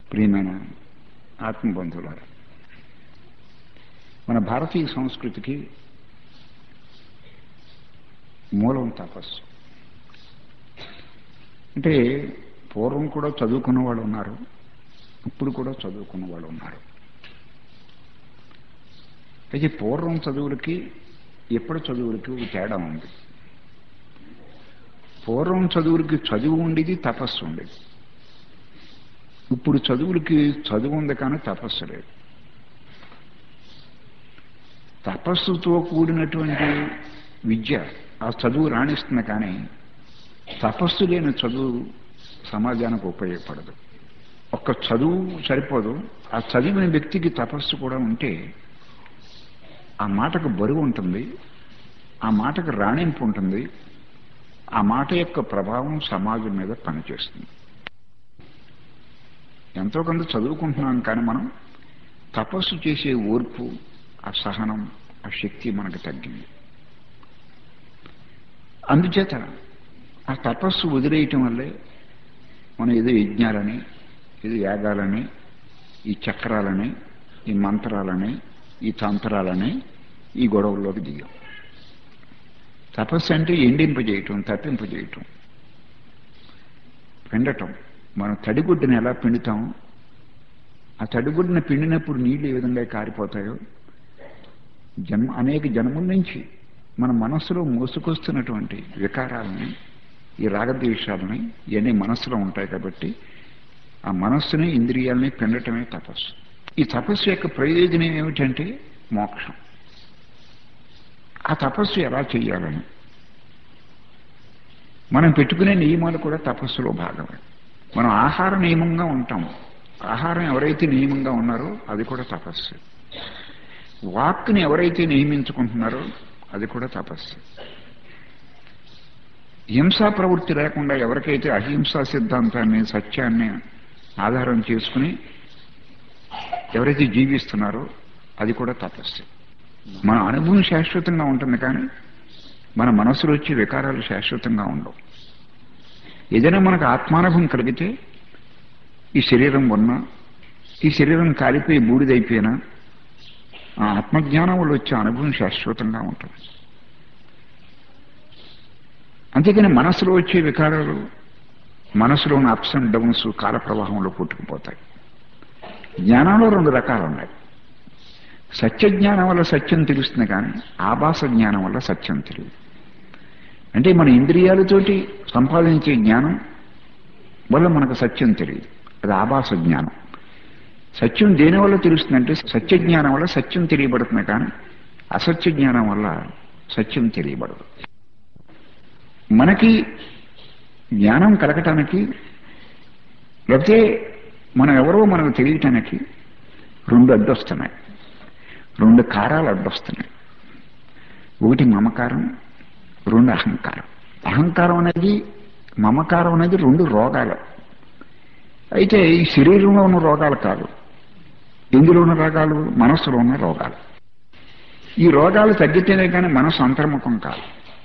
ప్రియమైన ఆత్మబంధువులారా మన భారతీయ సంస్కృతికి మూలం తపస్సు అంటే పూర్వం కూడా చదువుకున్న వాళ్ళు ఉన్నారు ఇప్పుడు కూడా చదువుకున్న వాళ్ళు ఉన్నారు అయితే పూర్వం చదువులకి ఎప్పటి చదువులకి ఒక తేడా ఉంది పూర్వం చదువులకి చదువు ఉండేది తపస్సు ఉండేది ఇప్పుడు చదువులకి చదువు ఉంది కానీ తపస్సు లేదు తపస్సుతో కూడినటువంటి విద్య ఆ చదువు రాణిస్తుంది కానీ తపస్సు లేని చదువు సమాజానికి ఉపయోగపడదు ఒక్క చదువు సరిపోదు ఆ చదివిన వ్యక్తికి తపస్సు కూడా ఉంటే ఆ మాటకు బరువు ఉంటుంది ఆ మాటకు రాణింపు ఉంటుంది ఆ మాట యొక్క ప్రభావం సమాజం మీద పనిచేస్తుంది ఎంతో కొంత చదువుకుంటున్నాం కానీ మనం తపస్సు చేసే ఓర్పు ఆ సహనం ఆ శక్తి మనకు తగ్గింది అందుచేత ఆ తపస్సు వదిలేయటం వల్లే మనం ఏదో యజ్ఞాలని ఏదో యాగాలని ఈ చక్రాలని ఈ మంత్రాలని ఈ తంత్రాలని ఈ గొడవల్లోకి దిగాం తపస్సు అంటే ఎండింపజేయటం తప్పింపజేయటం పిండటం మనం తడిగుడ్డని ఎలా పిండుతాం ఆ తడిగుడ్డని పిండినప్పుడు నీళ్లు ఏ విధంగా కారిపోతాయో జన్మ అనేక జన్మల నుంచి మన మనస్సులో మోసుకొస్తున్నటువంటి వికారాలని ఈ రాగద్వేషాలని ఇవన్నీ మనస్సులో ఉంటాయి కాబట్టి ఆ మనస్సుని ఇంద్రియాలని పిండటమే తపస్సు ఈ తపస్సు యొక్క ప్రయోజనం ఏమిటంటే మోక్షం ఆ తపస్సు ఎలా చేయాలని మనం పెట్టుకునే నియమాలు కూడా తపస్సులో భాగమే మనం ఆహార నియమంగా ఉంటాం ఆహారం ఎవరైతే నియమంగా ఉన్నారో అది కూడా తపస్సు వాక్ని ఎవరైతే నియమించుకుంటున్నారో అది కూడా తపస్సు హింసా ప్రవృత్తి లేకుండా ఎవరికైతే అహింసా సిద్ధాంతాన్ని సత్యాన్ని ఆధారం చేసుకుని ఎవరైతే జీవిస్తున్నారో అది కూడా తపస్సు మన అనుభవం శాశ్వతంగా ఉంటుంది కానీ మన మనసులో వచ్చే వికారాలు శాశ్వతంగా ఉండవు ఏదైనా మనకు ఆత్మానుభవం కలిగితే ఈ శరీరం ఉన్నా ఈ శరీరం కాలిపోయి బూడిదైపోయినా ఆ ఆత్మజ్ఞానం వల్ల వచ్చే అనుభవం శాశ్వతంగా ఉంటుంది అంతేకాని మనసులో వచ్చే వికారాలు మనసులోని అప్స్ అండ్ డౌన్స్ కాల ప్రవాహంలో పుట్టుకుపోతాయి జ్ఞానంలో రెండు రకాలు ఉన్నాయి సత్య జ్ఞానం వల్ల సత్యం తెలుస్తుంది కానీ ఆభాస జ్ఞానం వల్ల సత్యం తెలియదు అంటే మన ఇంద్రియాలతోటి సంపాదించే జ్ఞానం వల్ల మనకు సత్యం తెలియదు అది ఆభాస జ్ఞానం సత్యం దేని వల్ల తెలుస్తుందంటే సత్య జ్ఞానం వల్ల సత్యం తెలియబడుతుంది కానీ అసత్య జ్ఞానం వల్ల సత్యం తెలియబడదు మనకి జ్ఞానం కలగటానికి లేకపోతే మనం ఎవరో మనకు తెలియటానికి రెండు అడ్డొస్తున్నాయి రెండు కారాలు అడ్డొస్తున్నాయి ఒకటి మమకారం రెండు అహంకారం అహంకారం అనేది మమకారం అనేది రెండు రోగాలు అయితే ఈ శరీరంలో ఉన్న రోగాలు కాదు ఎందులో ఉన్న రోగాలు మనస్సులో ఉన్న రోగాలు ఈ రోగాలు తగ్గితేనే కానీ మనస్సు అంతర్ముఖం కాదు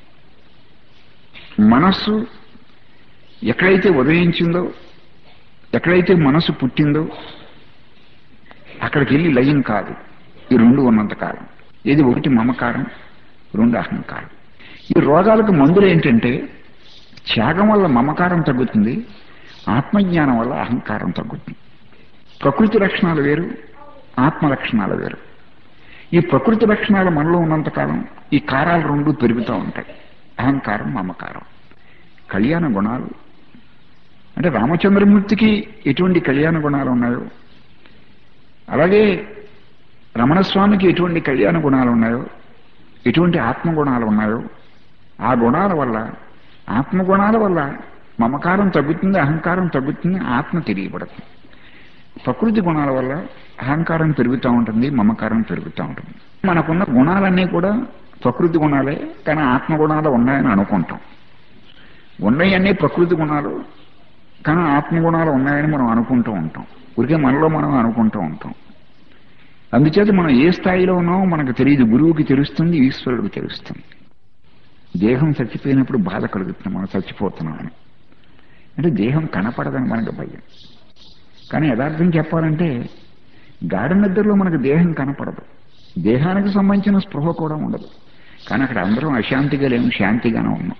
మనస్సు ఎక్కడైతే ఉదయించిందో ఎక్కడైతే మనసు పుట్టిందో అక్కడికి వెళ్ళి లయం కాదు ఈ రెండు ఉన్నంత కాలం ఇది ఒకటి మమకారం రెండు అహంకారం ఈ రోగాలకు మందులు ఏంటంటే త్యాగం వల్ల మమకారం తగ్గుతుంది ఆత్మజ్ఞానం వల్ల అహంకారం తగ్గుతుంది ప్రకృతి లక్షణాలు వేరు ఆత్మ లక్షణాలు వేరు ఈ ప్రకృతి లక్షణాలు మనలో ఉన్నంతకాలం ఈ కారాలు రెండు పెరుగుతూ ఉంటాయి అహంకారం మమకారం కళ్యాణ గుణాలు అంటే రామచంద్రమూర్తికి ఎటువంటి కళ్యాణ గుణాలు ఉన్నాయో అలాగే రమణస్వామికి ఎటువంటి కళ్యాణ గుణాలు ఉన్నాయో ఎటువంటి ఆత్మగుణాలు ఉన్నాయో ఆ గుణాల వల్ల ఆత్మగుణాల వల్ల మమకారం తగ్గుతుంది అహంకారం తగ్గుతుంది ఆత్మ తెలియబడుతుంది ప్రకృతి గుణాల వల్ల అహంకారం పెరుగుతూ ఉంటుంది మమకారం పెరుగుతూ ఉంటుంది మనకున్న గుణాలన్నీ కూడా ప్రకృతి గుణాలే కానీ ఆత్మగుణాలు ఉన్నాయని అనుకుంటాం ఉన్నాయన్నీ ప్రకృతి గుణాలు కానీ ఆత్మగుణాలు ఉన్నాయని మనం అనుకుంటూ ఉంటాం ఊరికే మనలో మనం అనుకుంటూ ఉంటాం అందుచేత మనం ఏ స్థాయిలో ఉన్నామో మనకు తెలియదు గురువుకి తెలుస్తుంది ఈశ్వరుడికి తెలుస్తుంది దేహం చచ్చిపోయినప్పుడు బాధ కలుగుతుంది మనం చచ్చిపోతున్నామని అంటే దేహం కనపడదని మనకు భయం కానీ యథార్థం చెప్పాలంటే గాఢ నిద్రలో మనకు దేహం కనపడదు దేహానికి సంబంధించిన స్పృహ కూడా ఉండదు కానీ అక్కడ అందరం అశాంతిగా లేము శాంతిగానే ఉన్నాం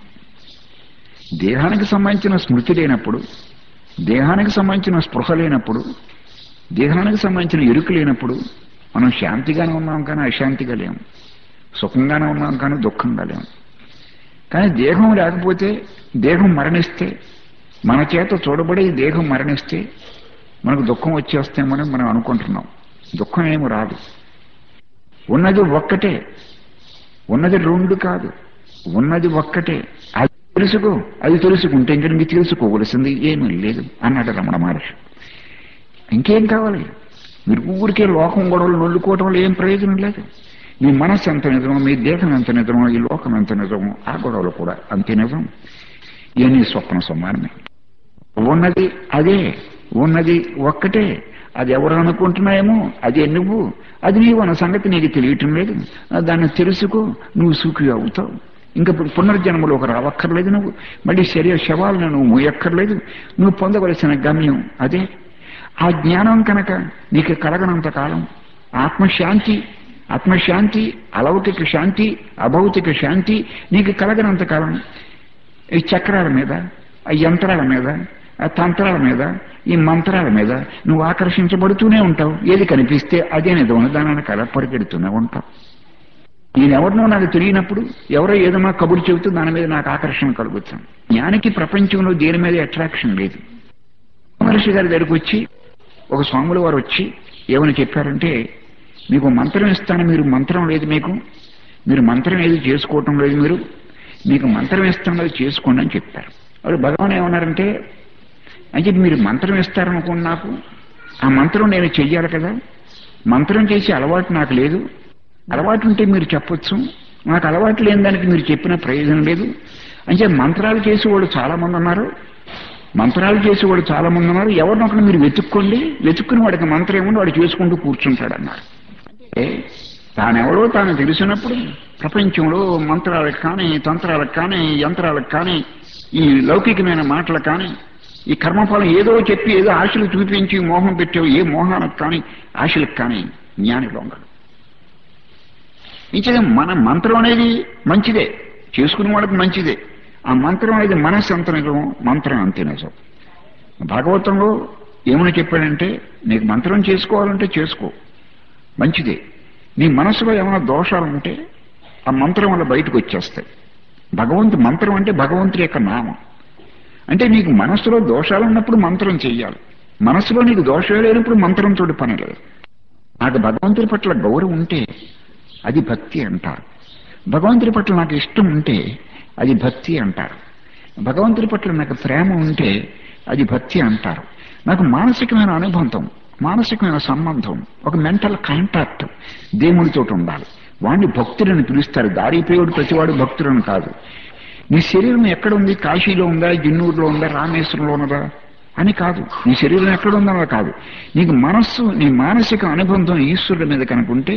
దేహానికి సంబంధించిన స్మృతి లేనప్పుడు దేహానికి సంబంధించిన స్పృహ లేనప్పుడు దేహానికి సంబంధించిన ఎరుకు లేనప్పుడు మనం శాంతిగానే ఉన్నాం కానీ అశాంతిగా లేము సుఖంగానే ఉన్నాం కానీ దుఃఖంగా లేము కానీ దేహం లేకపోతే దేహం మరణిస్తే మన చేత చూడబడి ఈ దేహం మరణిస్తే మనకు దుఃఖం వచ్చేస్తామని మనం అనుకుంటున్నాం దుఃఖం ఏమి రాదు ఉన్నది ఒక్కటే ఉన్నది రెండు కాదు ఉన్నది ఒక్కటే అది తెలుసుకో అది తెలుసుకుంటే ఇంక నీకు తెలుసుకోవలసింది ఏమీ లేదు అన్నాడు రమణ మహర్షి ఇంకేం కావాలి మీరు ఊరికే లోకం గొడవలు నొల్లుకోవటం ఏం ప్రయోజనం లేదు మీ మనస్సు ఎంత నిజమో మీ దేహం ఎంత నిజమో ఈ లోకం ఎంత నిజమో ఆ గొడవలు కూడా అంతే నిజం ఇవన్నీ స్వప్న సమానమే ఉన్నది అదే ఉన్నది ఒక్కటే అది ఎవరు అనుకుంటున్నాయేమో అదే నువ్వు అది నీవు అన్న సంగతి నీకు తెలియటం లేదు దాన్ని తెలుసుకో నువ్వు సుఖి అవుతావు ఇంకా పునర్జన్మలోకి రావక్కర్లేదు నువ్వు మళ్ళీ శరీర శవాలను నువ్వు మోయక్కర్లేదు నువ్వు పొందవలసిన గమ్యం అదే ఆ జ్ఞానం కనుక నీకు కలగనంత కాలం ఆత్మశాంతి ఆత్మశాంతి అలౌకిక శాంతి అభౌతిక శాంతి నీకు కలగనంత కాలం ఈ చక్రాల మీద ఆ యంత్రాల మీద ఆ తంత్రాల మీద ఈ మంత్రాల మీద నువ్వు ఆకర్షించబడుతూనే ఉంటావు ఏది కనిపిస్తే అదే నిజం దానిని కల పరిగెడుతూనే ఉంటావు నేనెవరినో నాకు తెలియనప్పుడు ఎవరో ఏదైనా కబురు చెబుతూ దాని మీద నాకు ఆకర్షణ కలుగుతాం జ్ఞానికి ప్రపంచంలో దేని మీద అట్రాక్షన్ లేదు మహర్షి గారి దగ్గరికి వచ్చి ఒక స్వాముల వారు వచ్చి ఏమని చెప్పారంటే మీకు మంత్రం ఇస్తాను మీరు మంత్రం లేదు మీకు మీరు మంత్రం ఏది చేసుకోవటం లేదు మీరు మీకు మంత్రం ఇస్తాను అది చేసుకోండి అని చెప్పారు వాళ్ళు భగవాన్ ఏమన్నారంటే అంటే మీరు మంత్రం ఇస్తారనుకోండి నాకు ఆ మంత్రం నేను చెయ్యాలి కదా మంత్రం చేసే అలవాటు నాకు లేదు అలవాటు ఉంటే మీరు చెప్పొచ్చు నాకు అలవాటు లేని దానికి మీరు చెప్పిన ప్రయోజనం లేదు అంటే మంత్రాలు చేసేవాళ్ళు చాలా మంది ఉన్నారు మంత్రాలు చేసేవాడు చాలా మంది ఉన్నారు ఎవరినొకరు మీరు వెతుక్కోండి వెతుక్కుని వాడికి మంత్రం ఏముంది వాడు చేసుకుంటూ కూర్చుంటాడు అన్నారు అంటే తానెవడో తాను తెలిసినప్పుడు ప్రపంచంలో మంత్రాలకు కానీ తంత్రాలకు కానీ యంత్రాలకు కానీ ఈ లౌకికమైన మాటలకు కానీ ఈ కర్మఫలం ఏదో చెప్పి ఏదో ఆశలు చూపించి మోహం పెట్టావు ఏ మోహానికి కానీ ఆశలకు కానీ జ్ఞాని లొంగడు ఇంకే మన మంత్రం అనేది మంచిదే చేసుకునే వాళ్ళకి మంచిదే ఆ మంత్రం అనేది మనస్సు ఎంత నిజం మంత్రం అంతే నిజం భాగవతంలో ఏమని చెప్పాడంటే నీకు మంత్రం చేసుకోవాలంటే చేసుకో మంచిదే నీ మనసులో ఏమైనా దోషాలు ఉంటే ఆ మంత్రం వల్ల బయటకు వచ్చేస్తాయి భగవంతు మంత్రం అంటే భగవంతుడి యొక్క నామం అంటే నీకు మనస్సులో దోషాలు ఉన్నప్పుడు మంత్రం చెయ్యాలి మనసులో నీకు దోషం లేనప్పుడు మంత్రంతో పని లేదు నాకు భగవంతుడి పట్ల గౌరవం ఉంటే అది భక్తి అంటారు భగవంతుడి పట్ల నాకు ఇష్టం ఉంటే అది భక్తి అంటారు భగవంతుడి పట్ల నాకు ప్రేమ ఉంటే అది భక్తి అంటారు నాకు మానసికమైన అనుబంధం మానసికమైన సంబంధం ఒక మెంటల్ కాంటాక్ట్ దేవుడితో ఉండాలి వాడిని భక్తులని పిలుస్తారు దారిపోయేవాడు ప్రతివాడు భక్తులను కాదు నీ శరీరం ఎక్కడ ఉంది కాశీలో ఉందా జిన్నూరులో ఉందా రామేశ్వరంలో ఉన్నదా అని కాదు నీ శరీరం ఎక్కడ ఉందన్నది కాదు నీకు మనస్సు నీ మానసిక అనుబంధం ఈశ్వరుడి మీద కనుకుంటే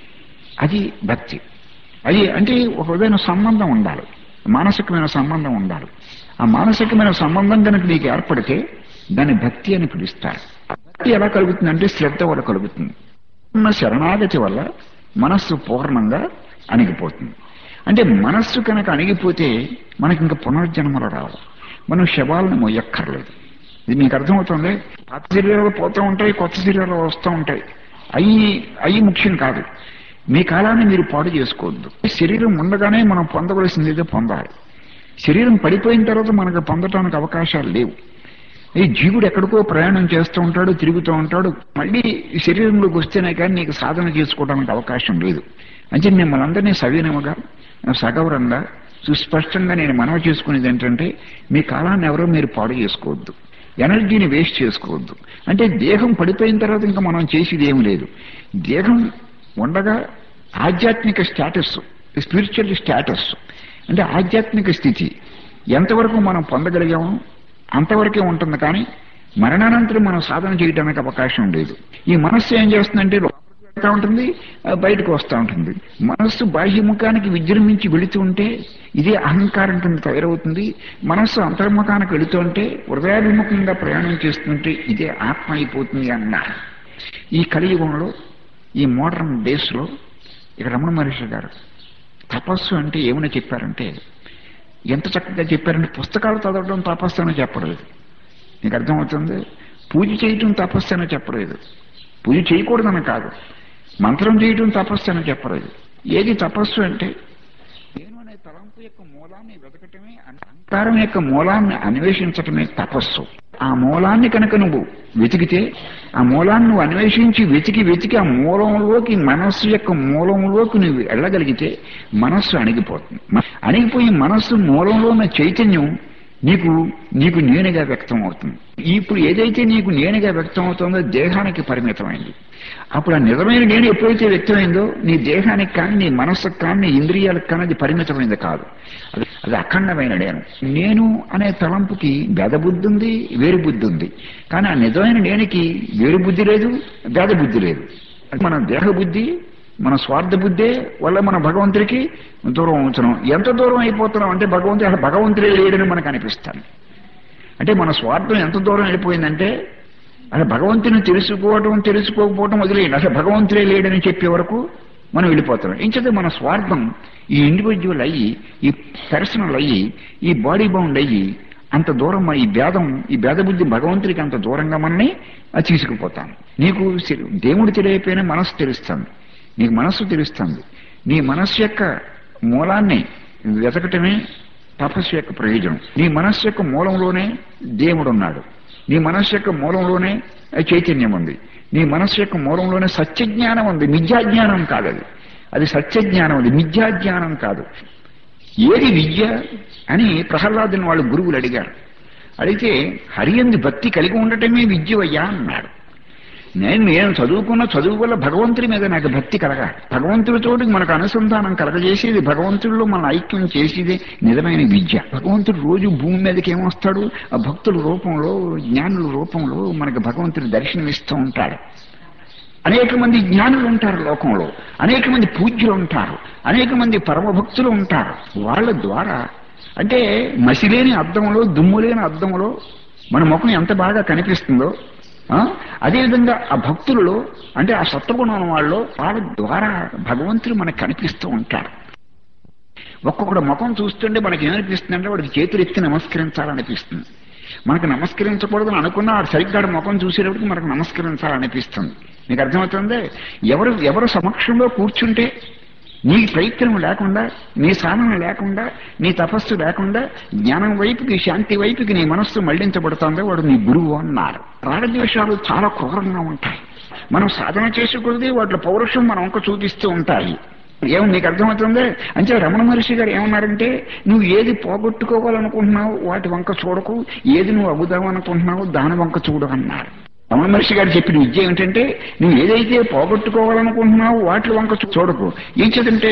అది భక్తి అది అంటే ఒక విధమైన సంబంధం ఉండాలి మానసికమైన సంబంధం ఉండాలి ఆ మానసికమైన సంబంధం కనుక నీకు ఏర్పడితే దాన్ని భక్తి అని పిలుస్తారు భక్తి ఎలా కలుగుతుందంటే శ్రద్ధ వల్ల కలుగుతుంది ఉన్న శరణాగతి వల్ల మనస్సు పూర్ణంగా అణిగిపోతుంది అంటే మనస్సు కనుక అణిగిపోతే మనకి ఇంకా పునర్జన్మలు రావు మనం శవాలను మొయ్యక్కర్లేదు ఇది మీకు అర్థమవుతుంది పాత శరీరాలు పోతూ ఉంటాయి కొత్త శరీరాలు వస్తూ ఉంటాయి అవి అవి ముఖ్యం కాదు మీ కాలాన్ని మీరు పాడు చేసుకోవద్దు శరీరం ఉండగానే మనం పొందవలసింది ఏదో పొందాలి శరీరం పడిపోయిన తర్వాత మనకు పొందటానికి అవకాశాలు లేవు ఈ జీవుడు ఎక్కడికో ప్రయాణం చేస్తూ ఉంటాడు తిరుగుతూ ఉంటాడు మళ్ళీ ఈ శరీరంలోకి వస్తేనే కానీ నీకు సాధన చేసుకోవడానికి అవకాశం లేదు అంటే మిమ్మల్ని అందరినీ సవీనముగా సగౌరంగా సుస్పష్టంగా నేను మనవి చేసుకునేది ఏంటంటే మీ కాలాన్ని ఎవరో మీరు పాడు చేసుకోవద్దు ఎనర్జీని వేస్ట్ చేసుకోవద్దు అంటే దేహం పడిపోయిన తర్వాత ఇంకా మనం చేసేది ఏమి లేదు దేహం ఉండగా ఆధ్యాత్మిక స్టేటస్ స్పిరిచువల్ స్టేటస్ అంటే ఆధ్యాత్మిక స్థితి ఎంతవరకు మనం పొందగలిగామో అంతవరకే ఉంటుంది కానీ మరణానంతరం మనం సాధన చేయడానికి అవకాశం లేదు ఈ మనస్సు ఏం చేస్తుందంటే వెళ్తా ఉంటుంది ఆ, బయటకు వస్తూ ఉంటుంది మనస్సు బాహ్యముఖానికి విజృంభించి వెళుతూ ఉంటే ఇదే అహంకారం కింద తయారవుతుంది మనస్సు అంతర్ముఖానికి వెళుతూ ఉంటే హృదయాభిముఖంగా ప్రయాణం చేస్తుంటే ఇదే ఆత్మ అయిపోతుంది అన్నారు ఈ కలియుగంలో ఈ మోడర్న్ డేస్ లో ఇక రమణ మహర్షి గారు తపస్సు అంటే ఏమని చెప్పారంటే ఎంత చక్కగా చెప్పారంటే పుస్తకాలు చదవడం తపస్సు అని చెప్పలేదు నీకు అర్థమవుతుంది పూజ చేయటం తపస్సు అని చెప్పలేదు పూజ చేయకూడదని కాదు మంత్రం చేయటం తపస్సు అని చెప్పలేదు ఏది తపస్సు అంటే నేను అనే తలంపు యొక్క మూలాన్ని వెతకటమే అహంకారం యొక్క మూలాన్ని అన్వేషించటమే తపస్సు ఆ మూలాన్ని కనుక నువ్వు వెతికితే ఆ మూలాన్ని నువ్వు అన్వేషించి వెతికి వెతికి ఆ మూలంలోకి మనస్సు యొక్క మూలంలోకి నువ్వు వెళ్ళగలిగితే మనస్సు అణిగిపోతుంది మ- అణిగిపోయి మనస్సు మూలంలో ఉన్న చైతన్యం నీకు నీకు నేనుగా వ్యక్తం అవుతుంది ఇప్పుడు ఏదైతే నీకు నేనుగా వ్యక్తం అవుతుందో దేహానికి పరిమితమైంది అప్పుడు ఆ నిజమైన నేను ఎప్పుడైతే వ్యక్తమైందో నీ దేహానికి కానీ నీ మనస్సుకు కానీ నీ ఇంద్రియాలకు కానీ అది పరిమితమైంది కాదు అది అది అఖండమైన నేను నేను అనే తలంపుకి భేద బుద్ధి ఉంది వేరు బుద్ధి ఉంది కానీ ఆ నిజమైన నేనికి వేరు బుద్ధి లేదు భేద బుద్ధి లేదు అది మన దేహ బుద్ధి మన స్వార్థ బుద్ధే వల్ల మన భగవంతుడికి దూరం అవుతున్నాం ఎంత దూరం అయిపోతున్నాం అంటే భగవంతుడు అసలు భగవంతుడే లేడని మనకు అనిపిస్తాను అంటే మన స్వార్థం ఎంత దూరం వెళ్ళిపోయిందంటే అసలు భగవంతుని తెలుసుకోవటం తెలుసుకోకపోవటం వదిలేయండి అసలు భగవంతుడే లేడని చెప్పే వరకు మనం వెళ్ళిపోతున్నాం ఇంచతే మన స్వార్థం ఈ ఇండివిజువల్ అయ్యి ఈ పర్సనల్ అయ్యి ఈ బాడీ బౌండ్ అయ్యి అంత దూరం మన ఈ భేదం ఈ భేద బుద్ధి భగవంతుడికి అంత దూరంగా మనని అది తీసుకుపోతాం నీకు సి- దేవుడు తెలియకపోయినా మనస్సు తెలుస్తుంది నీకు మనస్సు తెలుస్తుంది నీ మనస్సు యొక్క మూలాన్ని వెతకటమే తపస్సు యొక్క ప్రయోజనం నీ మనస్సు యొక్క మూలంలోనే దేవుడు ఉన్నాడు నీ మనస్సు యొక్క మూలంలోనే చైతన్యం ఉంది నీ మనస్సు యొక్క మూలంలోనే సత్యజ్ఞానం ఉంది మిథ్యాజ్ఞానం కాదు అది అది సత్యజ్ఞానం ఉంది మిథ్యాజ్ఞానం కాదు ఏది విద్య అని ప్రహ్లాదుని వాళ్ళు గురువులు అడిగారు అడిగితే హరియంది భక్తి కలిగి ఉండటమే విద్యవయ్యా అన్నాడు నేను నేను చదువుకున్న చదువు వల్ల భగవంతుడి మీద నాకు భక్తి కలగా భగవంతుడితో మనకు అనుసంధానం కలగజేసేది భగవంతుడిలో మన ఐక్యం చేసేది నిజమైన విద్య భగవంతుడు రోజు భూమి మీదకి ఏమొస్తాడు ఆ భక్తుల రూపంలో జ్ఞానుల రూపంలో మనకు భగవంతుడు దర్శనమిస్తూ ఉంటాడు అనేక మంది జ్ఞానులు ఉంటారు లోకంలో అనేక మంది పూజ్యులు ఉంటారు అనేక మంది పరమ భక్తులు ఉంటారు వాళ్ళ ద్వారా అంటే మసిలేని అద్దంలో దుమ్ము లేని అద్దంలో మన ముఖం ఎంత బాగా కనిపిస్తుందో ఆ, అదేవిధంగా ఆ భక్తులలో అంటే ఆ సత్వగుణం వాళ్ళు వాళ్ళ ద్వారా భగవంతుడు మనకు కనిపిస్తూ ఉంటాడు ఒక్కొక్కడు ముఖం చూస్తుంటే మనకి ఏమనిపిస్తుందంటే వాడికి చేతులు ఎత్తి నమస్కరించాలనిపిస్తుంది మనకు నమస్కరించకూడదని అనుకున్నా వాడు సరిగ్గా వాడి ముఖం చూసేటప్పటికి మనకు నమస్కరించాలనిపిస్తుంది మీకు అర్థమవుతుంది ఎవరు ఎవరు సమక్షంలో కూర్చుంటే నీ ప్రయత్నం లేకుండా నీ సాధన లేకుండా నీ తపస్సు లేకుండా జ్ఞానం వైపుకి శాంతి వైపుకి నీ మనస్సు మళ్లించబడుతుందో వాడు నీ గురువు అన్నారు రాగద్వేషాలు చాలా క్రూరంగా ఉంటాయి మనం సాధన చేసుకున్నది వాటి పౌరుషం మనం వంక చూపిస్తూ ఉంటాయి ఏమో నీకు అర్థమవుతుంది అంటే రమణ మహర్షి గారు ఏమన్నారంటే నువ్వు ఏది పోగొట్టుకోవాలనుకుంటున్నావు వాటి వంక చూడకు ఏది నువ్వు అగుదాం అనుకుంటున్నావు దాని వంక చూడు అన్నారు రమణ మహర్షి గారు చెప్పిన విద్య ఏమిటంటే నువ్వు ఏదైతే పోగొట్టుకోవాలనుకుంటున్నావు వాటి వంక చూ- చూడకు ఏం చేదంటే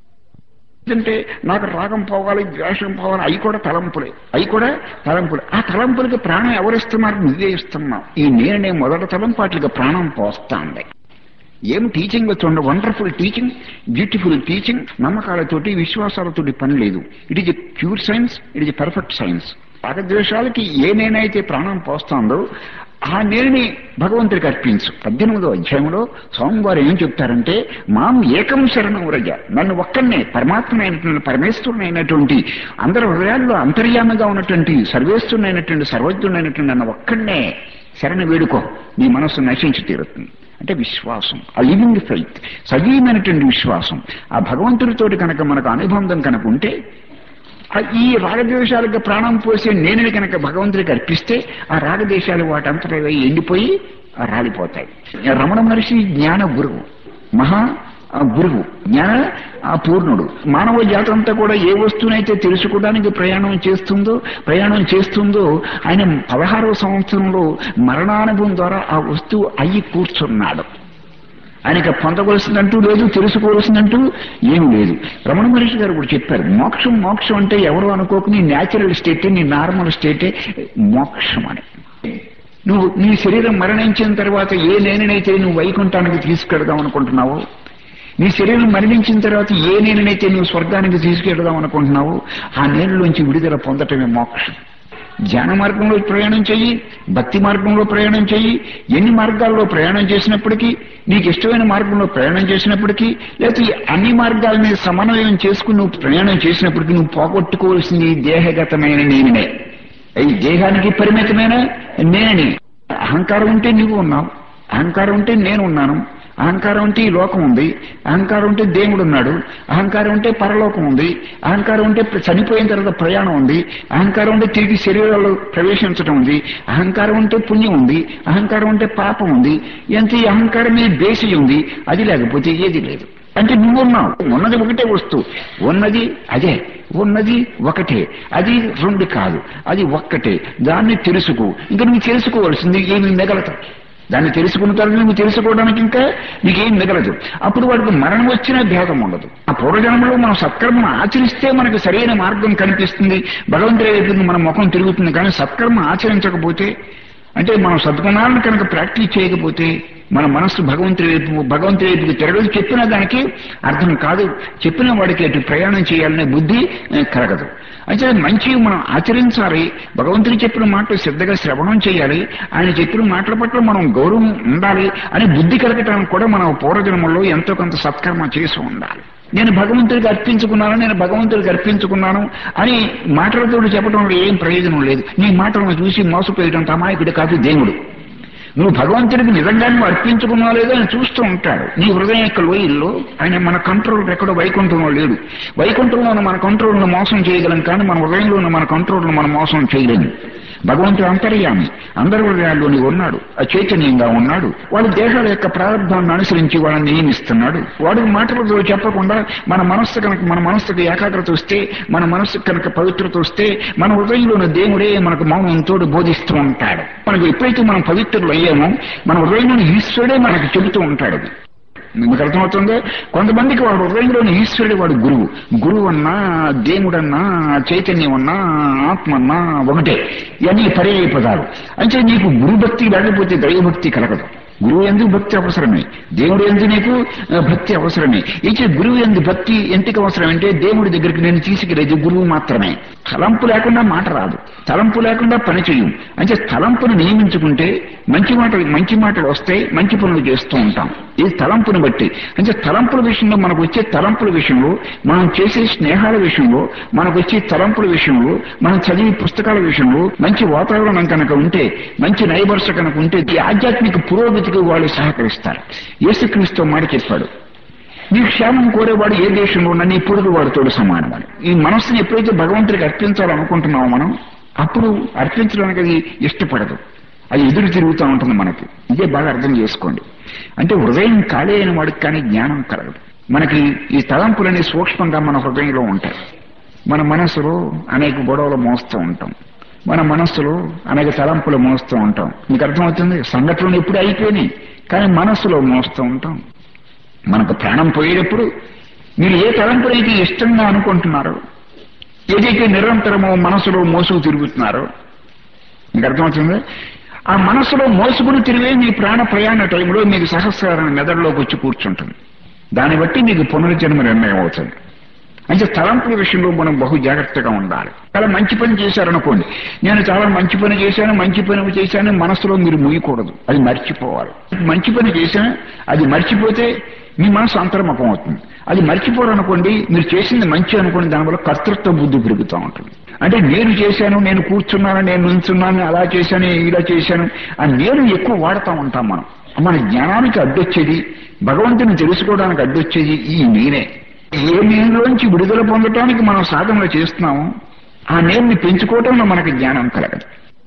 అంటే నాకు రాగం పోవాలి ద్వేషం పోవాలి అవి కూడా తలంపులే అవి కూడా తలంపులే ఆ తలంపులకి ప్రాణం ఎవరిస్తున్నారు నువ్వే ఇస్తున్నావు ఈ నేనే మొదటి తలంపు వాటికి ప్రాణం పోస్తాంది ఏం టీచింగ్ వచ్చి వండర్ఫుల్ టీచింగ్ బ్యూటిఫుల్ టీచింగ్ నమ్మకాలతోటి విశ్వాసాలతోటి పని లేదు it is pure science it is perfect science రాగద్వేషాలకి ఏ నేనైతే ప్రాణం పోస్తాందో ఆ నేని భగవంతుడికి అర్పించు పద్దెనిమిదో అధ్యాయంలో స్వామివారు ఏం చెప్తారంటే మాం ఏకం శరణం వ్రజ నన్ను ఒక్కనే పరమాత్మైనటువంటి పరమేశ్వరునైనటువంటి అందరి హృదయాల్లో అంతర్యామిగా ఉన్నటువంటి సర్వేశ్వరునైనటువంటి సర్వజ్ఞుడైనటువంటి నన్ను ఒక్కనే శరణ వేడుకో నీ మనస్సు నశించి తీరుతుంది అంటే విశ్వాసం ఆ లివింగ్ ఫెయిత్ సజీవమైనటువంటి విశ్వాసం ఆ భగవంతుడితోటి కనుక మనకు అనుబంధం కనుక ఉంటే ఆ ఈ రాగద్వేషాలకు ప్రాణం పోసే నేను కనుక భగవంతుడికి అర్పిస్తే ఆ రాగదేశాలు వాటంతటా ఎండిపోయి ఆ రాలిపోతాయి రమణ మహర్షి జ్ఞాన గురువు మహా ఆ గురువు జ్ఞాన ఆ పూర్ణుడు మానవ జాతి అంతా కూడా ఏ వస్తువునైతే తెలుసుకోవడానికి ప్రయాణం చేస్తుందో ప్రయాణం చేస్తుందో ఆయన పదహారవ సంవత్సరంలో మరణానుభవం ద్వారా ఆ వస్తువు అయ్యి కూర్చున్నాడు ఆయనకి పొందవలసిందంటూ లేదు తెలుసుకోవలసిందంటూ ఏమీ లేదు రమణ మహర్షి గారు కూడా చెప్పారు మోక్షం మోక్షం అంటే ఎవరు అనుకోకు నీ న్యాచురల్ స్టేటే నీ నార్మల్ స్టేటే మోక్షం అని నువ్వు నీ శరీరం మరణించిన తర్వాత ఏ నేననైతే నువ్వు వైకుంఠానికి తీసుకెడదాం అనుకుంటున్నావో నీ శరీరం మరణించిన తర్వాత ఏ నేననైతే నువ్వు స్వర్గానికి తీసుకెడదాం అనుకుంటున్నావో ఆ నేలలోంచి విడుదల పొందటమే మోక్షం ధ్యాన మార్గంలో ప్రయాణం చెయ్యి భక్తి మార్గంలో ప్రయాణం చెయ్యి ఎన్ని మార్గాల్లో ప్రయాణం చేసినప్పటికీ నీకు ఇష్టమైన మార్గంలో ప్రయాణం చేసినప్పటికీ లేకపోతే అన్ని మార్గాలని సమన్వయం చేసుకుని నువ్వు ప్రయాణం చేసినప్పటికీ నువ్వు పోగొట్టుకోవాల్సింది ఈ దేహగతమైన నేనే ఈ దేహానికి పరిమితమైన నేనని అహంకారం ఉంటే నువ్వు ఉన్నావు అహంకారం ఉంటే నేను ఉన్నాను అహంకారం ఉంటే ఈ లోకం ఉంది అహంకారం ఉంటే దేవుడు ఉన్నాడు అహంకారం ఉంటే పరలోకం ఉంది అహంకారం ఉంటే చనిపోయిన తర్వాత ప్రయాణం ఉంది అహంకారం ఉంటే తిరిగి శరీరాల్లో ప్రవేశించడం ఉంది అహంకారం ఉంటే పుణ్యం ఉంది అహంకారం ఉంటే పాపం ఉంది ఎంత ఈ అహంకారం మీద బేసి ఉంది అది లేకపోతే ఏది లేదు అంటే నువ్వు ఉన్నావు ఉన్నది ఒకటే వస్తువు ఉన్నది అదే ఉన్నది ఒకటే అది రెండు కాదు అది ఒక్కటే దాన్ని తెలుసుకో ఇంకా నువ్వు తెలుసుకోవాల్సింది ఏమి మిగలదు దాన్ని తెలుసుకున్న తర్వాత నువ్వు తెలుసుకోవడానికి ఇంకా నీకేం మిగలదు అప్పుడు వాడికి మరణం వచ్చినా భేదం ఉండదు ఆ పూర్వజన్మలో మనం సత్కర్మను ఆచరిస్తే మనకు సరైన మార్గం కనిపిస్తుంది భగవంతుడి వైపు మన ముఖం తిరుగుతుంది కానీ సత్కర్మ ఆచరించకపోతే అంటే మనం సద్గుణాలను కనుక ప్రాక్టీస్ చేయకపోతే మన మనస్సు భగవంతుడి వైపు భగవంతుడి వైపుకి తిరగదు చెప్పిన దానికి అర్థం కాదు చెప్పిన వాడికి అటు ప్రయాణం చేయాలనే బుద్ధి ఏ, కలగదు అయితే మంచి మనం ఆచరించాలి భగవంతుడు చెప్పిన మాటలు శ్రద్ధగా శ్రవణం చేయాలి ఆయన చెప్పిన మాటల పట్ల మనం గౌరవం ఉండాలి అని బుద్ధి కలగటానికి కూడా మనం పూర్వజన్మల్లో ఎంతో కొంత సత్కర్మ చేసి ఉండాలి నేను భగవంతుడికి అర్పించుకున్నాను నేను భగవంతుడికి అర్పించుకున్నాను అని మాటలతో చెప్పడంలో ఏం ప్రయోజనం లేదు నీ మాటలను చూసి మోసపోయడం తమాయకుడు కాదు దేవుడు నువ్వు భగవంతుడికి నిజంగా నువ్వు అర్పించుకున్నావు లేదో ఆయన చూస్తూ ఉంటాడు నీ హృదయం యొక్క లోయల్లో ఆయన మన కంట్రోల్ ఎక్కడో వైకుంఠంలో లేడు వైకుంఠంలో ఉన్న మన కంట్రోల్ను మోసం చేయగలం కానీ మన హృదయంలో ఉన్న మన కంట్రోల్ను మనం మోసం చేయలేము భగవంతుడు అంతర్యామి అందరి హృదయాల్లోని ఉన్నాడు ఆ చైతన్యంగా ఉన్నాడు వాడి దేహాల యొక్క ప్రారంభాన్ని అనుసరించి వాళ్ళని నియమిస్తున్నాడు వాడు మాటలతో చెప్పకుండా మన మనస్సు కనుక మన మనస్సుకు ఏకాగ్రత వస్తే మన మనస్సు కనుక పవిత్రత వస్తే మన హృదయంలోని దేవుడే మనకు మౌనంతో బోధిస్తూ ఉంటాడు మనకు ఎప్పుడైతే మనం పవిత్రులు అయ్యామో మన హృదయంలోని ఈశ్వరుడే మనకు చెబుతూ ఉంటాడు మీకు అర్థమవుతుందో కొంతమందికి వాడు హృదయంలోని ఈశ్వరుడు వాడు గురువు గురువు అన్నా దేవుడన్నా చైతన్యం అన్నా ఆత్మ అన్నా ఒకటే ఇవన్నీ పర్యాయ పదాలు అంటే నీకు గురుభక్తి లేకపోతే దైవభక్తి కలగదు గురువు ఎందుకు భక్తి అవసరమే దేవుడు ఎందు నీకు ఆ, భక్తి అవసరమే ఇచ్చే గురువు ఎందు భక్తి ఎందుకు అవసరం అంటే దేవుడి దగ్గరికి నేను తీసుకెళ్ళేది గురువు మాత్రమే తలంపు లేకుండా మాట రాదు తలంపు లేకుండా పని చేయం అంటే తలంపును నియమించుకుంటే మంచి మాటలు మంచి మాటలు వస్తాయి మంచి పనులు చేస్తూ ఉంటాం ఇది తలంపును బట్టి అంటే తలంపుల విషయంలో మనకు వచ్చే తలంపుల విషయంలో మనం చేసే స్నేహాల విషయంలో మనకు వచ్చే తలంపుల విషయంలో మనం చదివే పుస్తకాల విషయంలో మంచి వాతావరణం కనుక ఉంటే మంచి నైబర్స్ కనుక ఉంటే ఈ ఆధ్యాత్మిక పురోగతికి వాళ్ళు సహకరిస్తారు యేసుక్రీస్తు మాట చెప్పాడు నీ క్షేమం కోరేవాడు ఏ దేశంలో ఉన్నా నీ పొరుగు వాడితోడు సమానం అని ఈ మనస్సుని ఎప్పుడైతే భగవంతుడికి అర్పించాలనుకుంటున్నామో మనం అప్పుడు అర్పించడానికి అది ఇష్టపడదు అది ఎదురు తిరుగుతూ ఉంటుంది మనకి ఇదే బాగా అర్థం చేసుకోండి అంటే హృదయం ఖాళీ అయిన వాడికి కానీ జ్ఞానం కలగదు మనకి ఈ తలంపులన్నీ సూక్ష్మంగా మన హృదయంలో ఉంటాయి మన మనసులో అనేక గొడవలు మోస్తూ ఉంటాం మన మనస్సులో అనేక తలంపులు మోస్తూ ఉంటాం మీకు అర్థమవుతుంది సంఘటనలు ఎప్పుడు అయిపోయినాయి కానీ మనస్సులో మోస్తూ ఉంటాం మనకు ప్రాణం పోయేటప్పుడు మీరు ఏ తలంపునైతే ఇష్టంగా అనుకుంటున్నారో ఏదైతే నిరంతరమో మనసులో మోసుకు తిరుగుతున్నారో మీకు అర్థమవుతుంది ఆ మనసులో మోసుకుని తిరిగే మీ ప్రాణ ప్రయాణ టైంలో మీకు సహస్రాన్ని మెదడులోకి వచ్చి కూర్చుంటుంది దాన్ని బట్టి మీకు పునర్జన్మ నిర్ణయం అవుతుంది అంటే తలంపుల విషయంలో మనం బహు జాగ్రత్తగా ఉండాలి చాలా మంచి పని చేశారనుకోండి నేను చాలా మంచి పని చేశాను మంచి పని చేశాను మనసులో మీరు ముయ్యకూడదు అది మర్చిపోవాలి మంచి పని చేశాను అది మర్చిపోతే మీ మనసు అంతర్ముఖం అవుతుంది అది మర్చిపోరనుకోండి మీరు చేసింది మంచి అనుకోండి దానివల్ల కర్తృత్వ బుద్ధి పెరుగుతూ ఉంటుంది అంటే నేను చేశాను నేను కూర్చున్నాను నేను నుంచున్నాను అలా చేశాను ఇలా చేశాను ఆ నేను ఎక్కువ వాడుతూ ఉంటాం మనం మన జ్ఞానానికి అడ్డొచ్చేది భగవంతుని తెలుసుకోవడానికి అడ్డొచ్చేది ఈ నేనే ఏ నేనులోంచి విడుదల పొందటానికి మనం సాధనలు చేస్తున్నాము ఆ నేర్ని పెంచుకోవటంలో మనకి జ్ఞానం కలగదు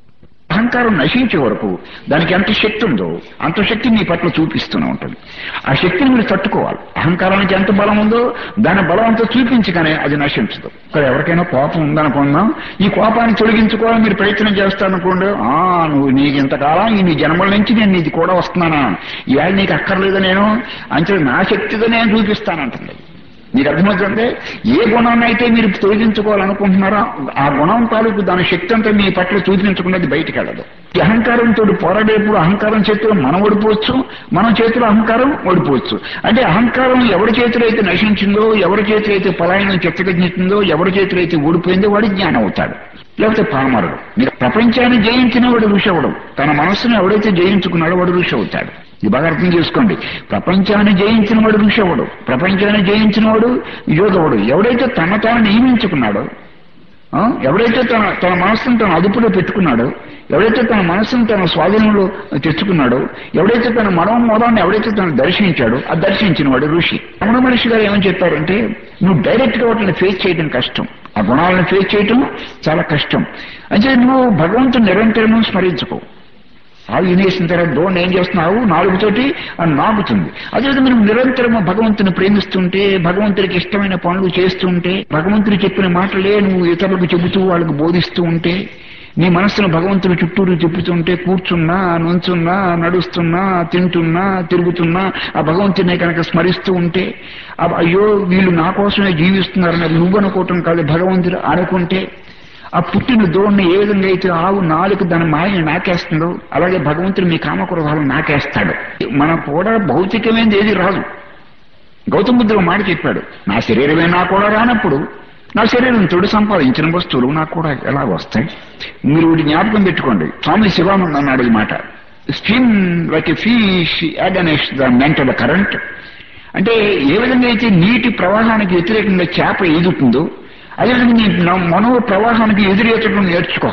అహంకారం నశించే వరకు దానికి ఎంత శక్తి ఉందో అంత శక్తి మీ పట్ల చూపిస్తూనే ఉంటుంది ఆ శక్తిని మీరు తట్టుకోవాలి అహంకారానికి ఎంత బలం ఉందో దాని బలం అంతా చూపించగానే అది నశించదు ఇక్కడ ఎవరికైనా కోపం ఉందనుకుందాం ఈ కోపాన్ని తొలగించుకోవాలని మీరు ప్రయత్నం చేస్తారనుకోండి ఆ నువ్వు నీకు ఇంతకాలం ఈ నీ జన్మల నుంచి నేను నీది కూడా వస్తున్నానా ఇవాళ నీకు అక్కర్లేదు నేను అంటే నా శక్తితో నేను చూపిస్తానంటుంది మీకు అర్థమవుతుంటే ఏ గుణాన్ని అయితే మీరు తొలగించుకోవాలనుకుంటున్నారో ఆ గుణం తాలూకు దాని శక్తి అంతా మీ పట్ల చూపించకుండా అది బయటికి వెళ్ళదు ఈ అహంకారంతో పోరాడేప్పుడు అహంకారం చేతిలో మనం ఓడిపోవచ్చు మన చేతిలో అహంకారం ఓడిపోవచ్చు అంటే అహంకారం ఎవరి చేతిలో అయితే నశించిందో ఎవరి చేతిలో అయితే పలాయనం చెత్తగజ్ఞిందో ఎవరి చేతిలో అయితే ఓడిపోయిందో వాడి జ్ఞానం అవుతాడు లేకపోతే పామరుడు మీరు ప్రపంచాన్ని జయించిన వాడు ఋషి అవడు తన మనస్సును ఎవడైతే జయించుకున్నాడో వాడు ఋషి అవుతాడు ఇది బాగా అర్థం చేసుకోండి ప్రపంచాన్ని జయించిన వాడు ఋషి అవడు ప్రపంచాన్ని జయించిన వాడు యోగవుడు ఎవడైతే తన తాను నియమించుకున్నాడో ఆ, ఎవడైతే తన తన మనస్సును తన అదుపులో పెట్టుకున్నాడో ఎవడైతే తన మనస్సును తన స్వాధీనంలో తెచ్చుకున్నాడో ఎవడైతే తన మనోమోదాన్ని ఎవడైతే తను దర్శించాడో ఆ దర్శించిన వాడు ఋషి రమణ మహర్షి గారు ఏమని చెప్పారంటే నువ్వు డైరెక్ట్ గా వాటిని ఫేస్ చేయడం కష్టం ఆ గుణాలను ఫేస్ చేయడం చాలా కష్టం అంటే నువ్వు భగవంతుని నిరంతరము స్మరించుకో ఆవు వినేసిన తర్వాత దోణ ఏం చేస్తున్నావు నాలుగుతోటి అని నాకుతుంది అదేవిధంగా మనం నిరంతరం భగవంతుని ప్రేమిస్తుంటే భగవంతుడికి ఇష్టమైన పనులు చేస్తుంటే భగవంతుడు చెప్పిన మాటలే నువ్వు ఇతరులకు చెబుతూ వాళ్ళకు బోధిస్తూ ఉంటే నీ మనస్సును భగవంతుని చుట్టూరు చెప్పుతుంటే కూర్చున్నా నుంచున్నా నడుస్తున్నా తింటున్నా తిరుగుతున్నా ఆ భగవంతుని కనుక స్మరిస్తూ ఉంటే ఆ అయ్యో వీళ్ళు నా కోసమే జీవిస్తున్నారని నువ్వు అనుకోవటం కాదు భగవంతుడు అనుకుంటే ఆ పుట్టిన దోణ్ణి ఏ విధంగా అయితే ఆవు నాలుగు దాని మాయని నాకేస్తుందో అలాగే భగవంతుడు మీ కామక్రోధాలను నాకేస్తాడు మన కూడా భౌతికమైనది ఏది రాదు గౌతమ బుద్ధుడు ఒక మాట చెప్పాడు నా శరీరమే నా కూడా రానప్పుడు నా శరీరం తోడు సంపాదించిన వస్తువులు నాకు కూడా ఎలా వస్తాయి మీరు వీటి జ్ఞాపకం పెట్టుకోండి స్వామి శివానంద అన్నాడు ఈ మాట swim like a fish against the mental current అంటే ఏ విధంగా అయితే నీటి ప్రవాహానికి వ్యతిరేకంగా చేప ఎదుగుతుందో అదేవిధంగా నీ నా- మనో ప్రవాహానికి ఎదురేతడం నేర్చుకో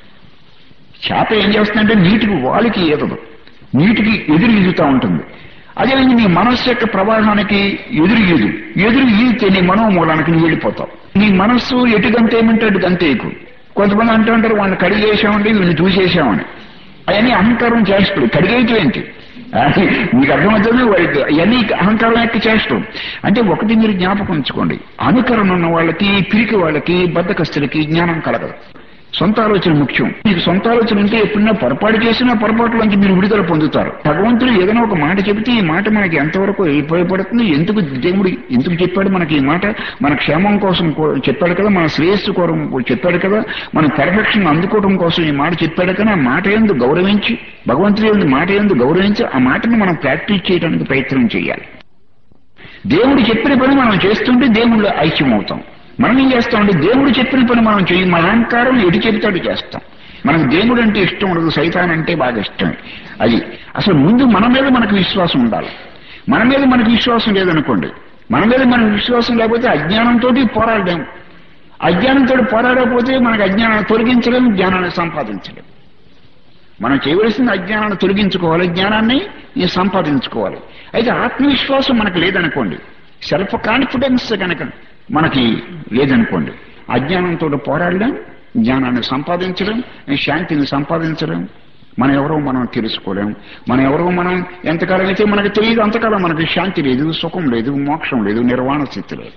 చేప ఏం చేస్తుందంటే నీటికి వాలికి ఈదదు నీటికి ఎదురు ఈదుతూ ఉంటుంది అదేవిధంగా నీ మనస్సు యొక్క ప్రవాహానికి ఎదురు ఈదు ఎదురు ఈదితే నీ మనోమూలానికి నువ్వు వెళ్ళిపోతావు నీ మనస్సు ఎటు గంత ఏమంటే అటు గంతేకు కొంతమంది అంటూ ఉంటారు వాళ్ళని కడిగేసామండి వీళ్ళని చూసేసామని అవన్నీ అహంకారం చేస్తాడు కడిగేయటం ఏంటి అది మీకు అర్థమవుతుంది వాడికి ఇవన్నీ అహంకారం యొక్క చేష్టం అంటే ఒకటి మీరు జ్ఞాపకం ఉంచుకోండి అనుకరణ ఉన్న వాళ్ళకి పిరికి వాళ్ళకి బద్దకస్తులకి జ్ఞానం కలగదు సొంత ఆలోచన ముఖ్యం మీకు సొంత ఆలోచన ఉంటే ఎప్పుడైనా పొరపాటు చేసినా పొరపాటులోంచి మీరు విడుదల పొందుతారు భగవంతుడు ఏదైనా ఒక మాట చెబితే ఈ మాట మనకి ఎంతవరకు ఉపయోగపడుతుంది ఎందుకు దేవుడు ఎందుకు చెప్పాడు మనకి ఈ మాట మన క్షేమం కోసం కో- చెప్పాడు కదా మన శ్రేయస్సు కోసం చెప్పాడు కదా మన పెర్ఫెక్షన్ అందుకోవడం కోసం ఈ మాట చెప్పాడు కదా ఆ మాట ఎందు గౌరవించి భగవంతుడి ఎందు మాట ఎందు గౌరవించి ఆ మాటను మనం ప్రాక్టీస్ చేయడానికి ప్రయత్నం చేయాలి దేవుడు చెప్పిన పని మనం చేస్తుంటే దేవుళ్ళు ఐక్యం అవుతాం మనం ఏం చేస్తామంటే దేవుడు చెప్పిన పని మనం చేయి మన అహంకారం ఎటు చెబితాడు చేస్తాం మనకు దేవుడు అంటే ఇష్టం ఉండదు సైతాన్ అంటే బాగా ఇష్టం అది అసలు ముందు మన మీద మనకు విశ్వాసం ఉండాలి మన మీద మనకు విశ్వాసం లేదనుకోండి మన మీద మనకు విశ్వాసం లేకపోతే అజ్ఞానంతో పోరాడలేం అజ్ఞానంతో పోరాడకపోతే మనకు అజ్ఞానాన్ని తొలగించలేం జ్ఞానాన్ని సంపాదించలేం మనం చేయవలసింది అజ్ఞానాన్ని తొలగించుకోవాలి జ్ఞానాన్ని ఈ సంపాదించుకోవాలి అయితే ఆత్మవిశ్వాసం మనకు లేదనుకోండి సెల్ఫ్ కాన్ఫిడెన్స్ కనుక మనకి లేదనుకోండి అజ్ఞానంతో పోరాడడం జ్ఞానాన్ని సంపాదించడం శాంతిని సంపాదించడం మనం ఎవరో మనం తెలుసుకోలేం మనం ఎవరో మనం ఎంతకాలం అయితే మనకు తెలియదు అంతకాలం మనకి శాంతి లేదు సుఖం లేదు మోక్షం లేదు నిర్వాణ స్థితి లేదు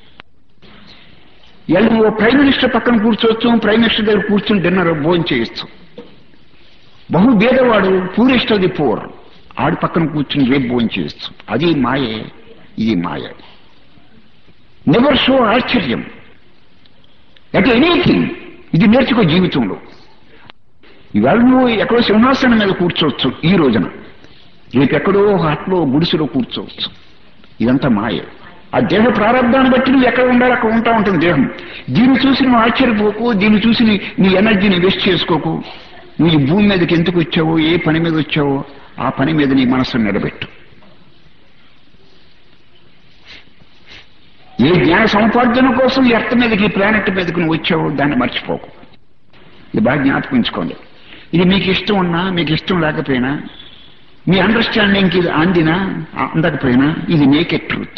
ఇలా నువ్వు ప్రైమ్ మినిస్టర్ పక్కన కూర్చోవచ్చు ప్రైమ్ మినిస్టర్ దగ్గర కూర్చుని డిన్నర్ భోజనం చేయొచ్చు బహు భేదవాడు పూరెస్ట్ అది పూర్ ఆడి పక్కన కూర్చుని రేపు భోజనం చేయొచ్చు అది మాయే ఇది మాయ నెవర్ షో ఆశ్చర్యం అట్ ఎనీథింగ్ ఇది నేర్చుకో జీవితంలో ఇవాళ నువ్వు ఎక్కడో సింహాసనం మీద కూర్చోవచ్చు ఈ రోజున రేపు ఎక్కడో హాట్లో గుడిసెలో కూర్చోవచ్చు ఇదంతా మాయ ఆ దేహ ప్రారంభాన్ని బట్టి నువ్వు ఎక్కడ ఉండాలి అక్కడ ఉంటా ఉంటుంది దేహం దీన్ని చూసి నువ్వు ఆశ్చర్యపోకు దీన్ని చూసి నీ నీ ఎనర్జీని వేస్ట్ చేసుకోకు నువ్వు ఈ భూమి మీదకి ఎందుకు వచ్చావో ఏ పని మీద వచ్చావో ఆ పని మీద నీ మనస్సును నిలబెట్టు ఏ జ్ఞాన సముపార్జన కోసం ఈ ఎర్త్ మీదకి ఈ ప్లానెట్ మీదకి నువ్వు వచ్చావో దాన్ని మర్చిపోకు ఇది బాగా జ్ఞాపకించుకోండి ఇది మీకు ఇష్టం ఉన్నా మీకు ఇష్టం లేకపోయినా మీ అండర్స్టాండింగ్కి ఇది అందినా అందకపోయినా ఇది నేకే ట్రూత్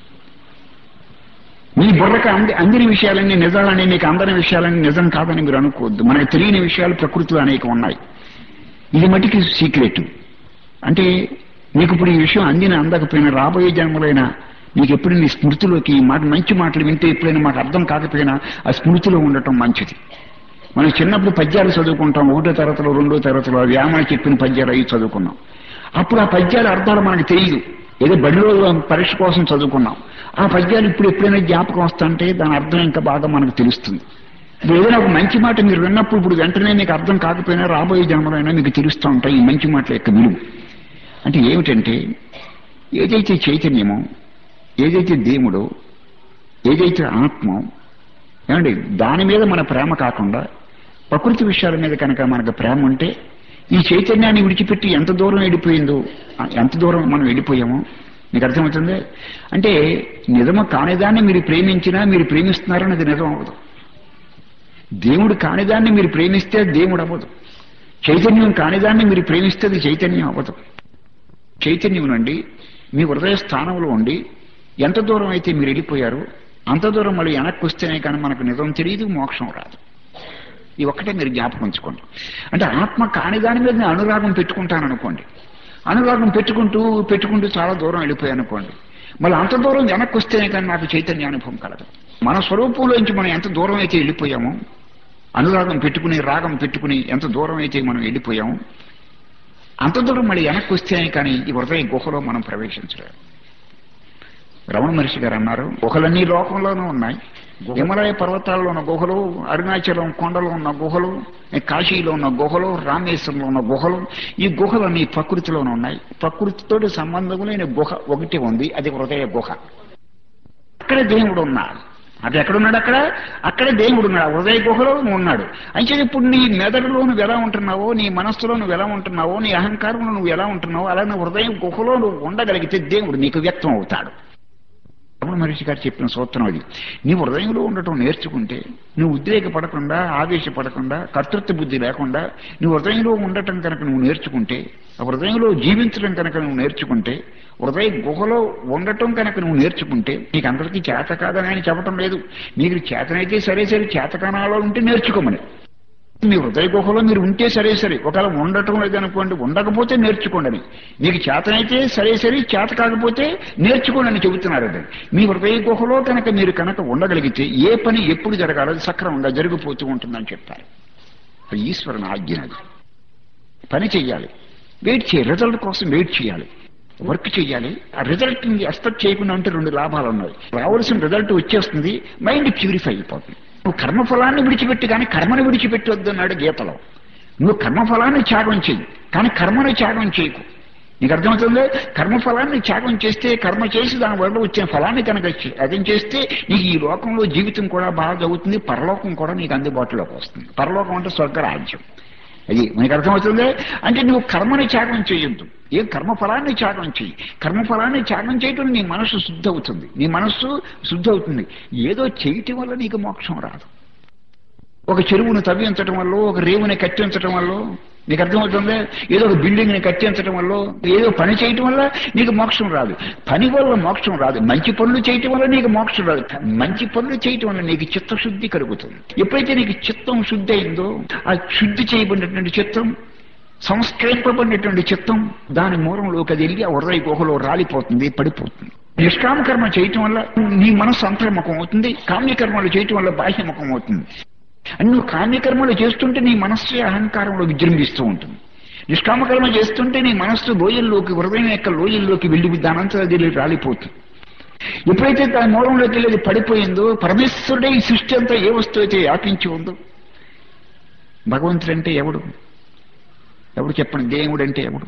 మీ బుర్రకు అంది అందిన విషయాలన్నీ నిజాలని మీకు అందని విషయాలన్నీ నిజం కాదని మీరు అనుకోవద్దు మనకు తెలియని విషయాలు ప్రకృతిలో అనేక ఉన్నాయి ఇది మటుకి సీక్రెట్ అంటే మీకు ఇప్పుడు ఈ విషయం అందిన అందకపోయినా రాబోయే జన్మలైనా మీకు ఎప్పుడు నీ స్మృతిలోకి ఈ మాట మంచి మాటలు వింటే ఎప్పుడైనా మాకు అర్థం కాకపోయినా ఆ స్మృతిలో ఉండటం మంచిది మనం చిన్నప్పుడు పద్యాలు చదువుకుంటాం ఒకటో తరగతిలో రెండో తరగతిలో వ్యామాలు చెప్పిన పద్యాలు అవి చదువుకున్నాం అప్పుడు ఆ పద్యాల అర్థాలు మనకు తెలియదు ఏదో బడిలో పరీక్ష కోసం చదువుకున్నాం ఆ పద్యాలు ఇప్పుడు ఎప్పుడైనా జ్ఞాపకం వస్తుంటే దాని అర్థం ఇంకా బాగా మనకు తెలుస్తుంది ఇప్పుడు ఏదైనా ఒక మంచి మాట మీరు విన్నప్పుడు ఇప్పుడు వెంటనే మీకు అర్థం కాకపోయినా రాబోయే జన్మలైనా మీకు తెలుస్తూ ఉంటాయి ఈ మంచి మాటల యొక్క విలువ అంటే ఏమిటంటే ఏదైతే చైతన్యమో ఏదైతే దేవుడో ఏదైతే ఆత్మ ఏమండి దాని మీద మన ప్రేమ కాకుండా ప్రకృతి విషయాల మీద కనుక మనకు ప్రేమ ఉంటే ఈ చైతన్యాన్ని విడిచిపెట్టి ఎంత దూరం వెళ్ళిపోయిందో ఆ ఎంత దూరం మనం వెళ్ళిపోయామో మీకు అర్థమవుతుంది అంటే నిజము కానిదాన్ని మీరు ప్రేమించినా మీరు ప్రేమిస్తున్నారని అది నిజం అవ్వదు దేవుడు కానిదాన్ని మీరు ప్రేమిస్తే అది దేవుడు అవ్వదు చైతన్యం కానిదాన్ని మీరు ప్రేమిస్తే అది చైతన్యం అవ్వదు చైతన్యం నుండి మీ హృదయ స్థానంలో ఉండి ఎంత దూరం అయితే మీరు వెళ్ళిపోయారో అంత దూరం మళ్ళీ వెనక్కి వస్తేనే కానీ మనకు నిజం తెలియదు మోక్షం రాదు ఈ ఒక్కటే మీరు జ్ఞాపకం ఉంచుకోండి అంటే ఆత్మ కాని దాని మీద నేను అనురాగం పెట్టుకుంటాను అనుకోండి అనురాగం పెట్టుకుంటూ పెట్టుకుంటూ చాలా దూరం వెళ్ళిపోయాను అనుకోండి మళ్ళీ అంత దూరం వెనక్కి వస్తేనే కానీ నాకు చైతన్య అనుభవం కలదు మన స్వరూపంలోంచి మనం ఎంత దూరం అయితే వెళ్ళిపోయామో అనురాగం పెట్టుకుని రాగం పెట్టుకుని ఎంత దూరం అయితే మనం వెళ్ళిపోయామో అంత దూరం మళ్ళీ వెనక్కి వస్తేనే కానీ ఈ హృదయ గుహలో మనం ప్రవేశించలేము రమణ మహర్షి గారు అన్నారు గుహలన్నీ లోకంలోనూ ఉన్నాయి హిమాలయ పర్వతాల్లో ఉన్న గుహలు అరుణాచలం కొండలో ఉన్న గుహలు కాశీలో ఉన్న గుహలు రామేశ్వరంలో ఉన్న గుహలు ఈ గుహలన్నీ ప్రకృతిలోనే ఉన్నాయి ప్రకృతితోటి సంబంధం లేని గుహ ఒకటి ఉంది అది హృదయ గుహ అక్కడ దేవుడు ఉన్నాడు అది ఎక్కడున్నాడు అక్కడ అక్కడే దేవుడు ఉన్నాడు హృదయ గుహలో నువ్వు ఉన్నాడు అయితే ఇప్పుడు నీ మెదడులో నువ్వు ఎలా ఉంటున్నావో నీ మనస్సులో నువ్వు ఎలా ఉంటున్నావో నీ అహంకారంలో నువ్వు ఎలా ఉంటున్నావో అలా నువ్వు హృదయం గుహలో నువ్వు ఉండగలిగితే దేవుడు నీకు వ్యక్తం అవుతాడు రమణ మహర్షి గారు చెప్పిన సూత్రం అది నీ హృదయంలో ఉండటం నేర్చుకుంటే నువ్వు ఉద్రేకపడకుండా ఆవేశపడకుండా కర్తృత్వ బుద్ధి లేకుండా నీ హృదయంలో ఉండటం కనుక నువ్వు నేర్చుకుంటే ఆ హృదయంలో జీవించడం కనుక నువ్వు నేర్చుకుంటే హృదయ గుహలో ఉండటం కనుక నువ్వు నేర్చుకుంటే నీకు అందరికీ చేత కాదని ఆయన చెప్పటం లేదు మీకు చేతనైతే సరే సరే చేతకానాలో ఉంటే నేర్చుకోమని మీ హృదయ గుహలో మీరు ఉంటే సరే సరే ఒకవేళ ఉండటం లేదనుకోండి ఉండకపోతే నేర్చుకోండి అని మీకు చేతనైతే సరే సరే చేత కాకపోతే నేర్చుకోండి అని చెబుతున్నారు అది మీ హృదయ గుహలో కనుక మీరు కనుక ఉండగలిగితే ఏ పని ఎప్పుడు జరగాలో అది సక్రమంగా జరిగిపోతూ ఉంటుందని చెప్పారు అది ఈశ్వరుని ఆజ్ఞ అది పని చెయ్యాలి వెయిట్ చేయాలి రిజల్ట్ కోసం వెయిట్ చేయాలి వర్క్ చేయాలి ఆ రిజల్ట్ ని ఎక్స్పెక్ట్ చేయకుండా ఉంటే రెండు లాభాలు ఉన్నాయి రావాల్సిన రిజల్ట్ వచ్చేస్తుంది మైండ్ ప్యూరిఫై అయిపోతుంది నువ్వు కర్మఫలాన్ని విడిచిపెట్టి కానీ కర్మను విడిచిపెట్టొద్దు అన్నాడు గీతలో నువ్వు కర్మఫలాన్ని త్యాగం చెయ్యి కానీ కర్మను త్యాగం చేయకు నీకు అర్థమవుతుంది కర్మఫలాన్ని త్యాగం చేస్తే కర్మ చేసి దాని వల్ల వచ్చిన ఫలాన్ని కనుక అర్థం చేస్తే నీకు ఈ లోకంలో జీవితం కూడా బాగా అవుతుంది పరలోకం కూడా నీకు అందుబాటులోకి వస్తుంది పరలోకం అంటే స్వర్గరాజ్యం అది మనకి అర్థమవుతుంది అంటే నువ్వు కర్మని త్యాగం చేయొద్దు ఏ కర్మఫలాన్ని త్యాగం చేయి కర్మఫలాన్ని త్యాగం చేయటం నీ మనస్సు శుద్ధ అవుతుంది నీ మనస్సు శుద్ధ అవుతుంది ఏదో చేయటం వల్ల నీకు మోక్షం రాదు ఒక చెరువును తవ్వించటం వల్ల ఒక రేవుని కట్టించటం వల్ల నీకు అర్థమవుతుంది ఏదో ఒక బిల్డింగ్ ని కట్టించటం వల్ల ఏదో పని చేయటం వల్ల నీకు మోక్షం రాదు పని వల్ల మోక్షం రాదు మంచి పనులు చేయటం వల్ల నీకు మోక్షం రాదు మంచి పనులు చేయటం వల్ల నీకు చిత్తశుద్ధి కలుగుతుంది ఎప్పుడైతే నీకు చిత్తం శుద్ధి అయిందో ఆ శుద్ధి చేయబడినటువంటి చిత్తం సంస్కరింపబడినటువంటి చిత్తం దాని మూలంలోకి అది వెళ్ళి ఆ హృదయ గుహలో రాలిపోతుంది పడిపోతుంది నిష్కామ కర్మ చేయటం వల్ల నీ మనస్సు అంతర్ముఖం అవుతుంది కామ్యకర్మలు చేయటం వల్ల బాహ్యముఖం అవుతుంది అని నువ్వు కామ్యకర్మలు చేస్తుంటే నీ మనస్సు అహంకారంలో విజృంభిస్తూ ఉంటుంది నిష్కామకర్మ చేస్తుంటే నీ మనస్సు లోయల్లోకి హృదయం యొక్క లోయల్లోకి వెళ్ళి దానంతా అది రాలిపోతుంది ఎప్పుడైతే దాని మూలంలోకి వెళ్ళేది పడిపోయిందో పరమేశ్వరుడే ఈ సృష్టి అంతా ఏ వస్తువు అయితే వ్యాపించి ఉందో భగవంతుడు అంటే ఎవడు ఎవడు చెప్పండి దేవుడు అంటే ఎవడు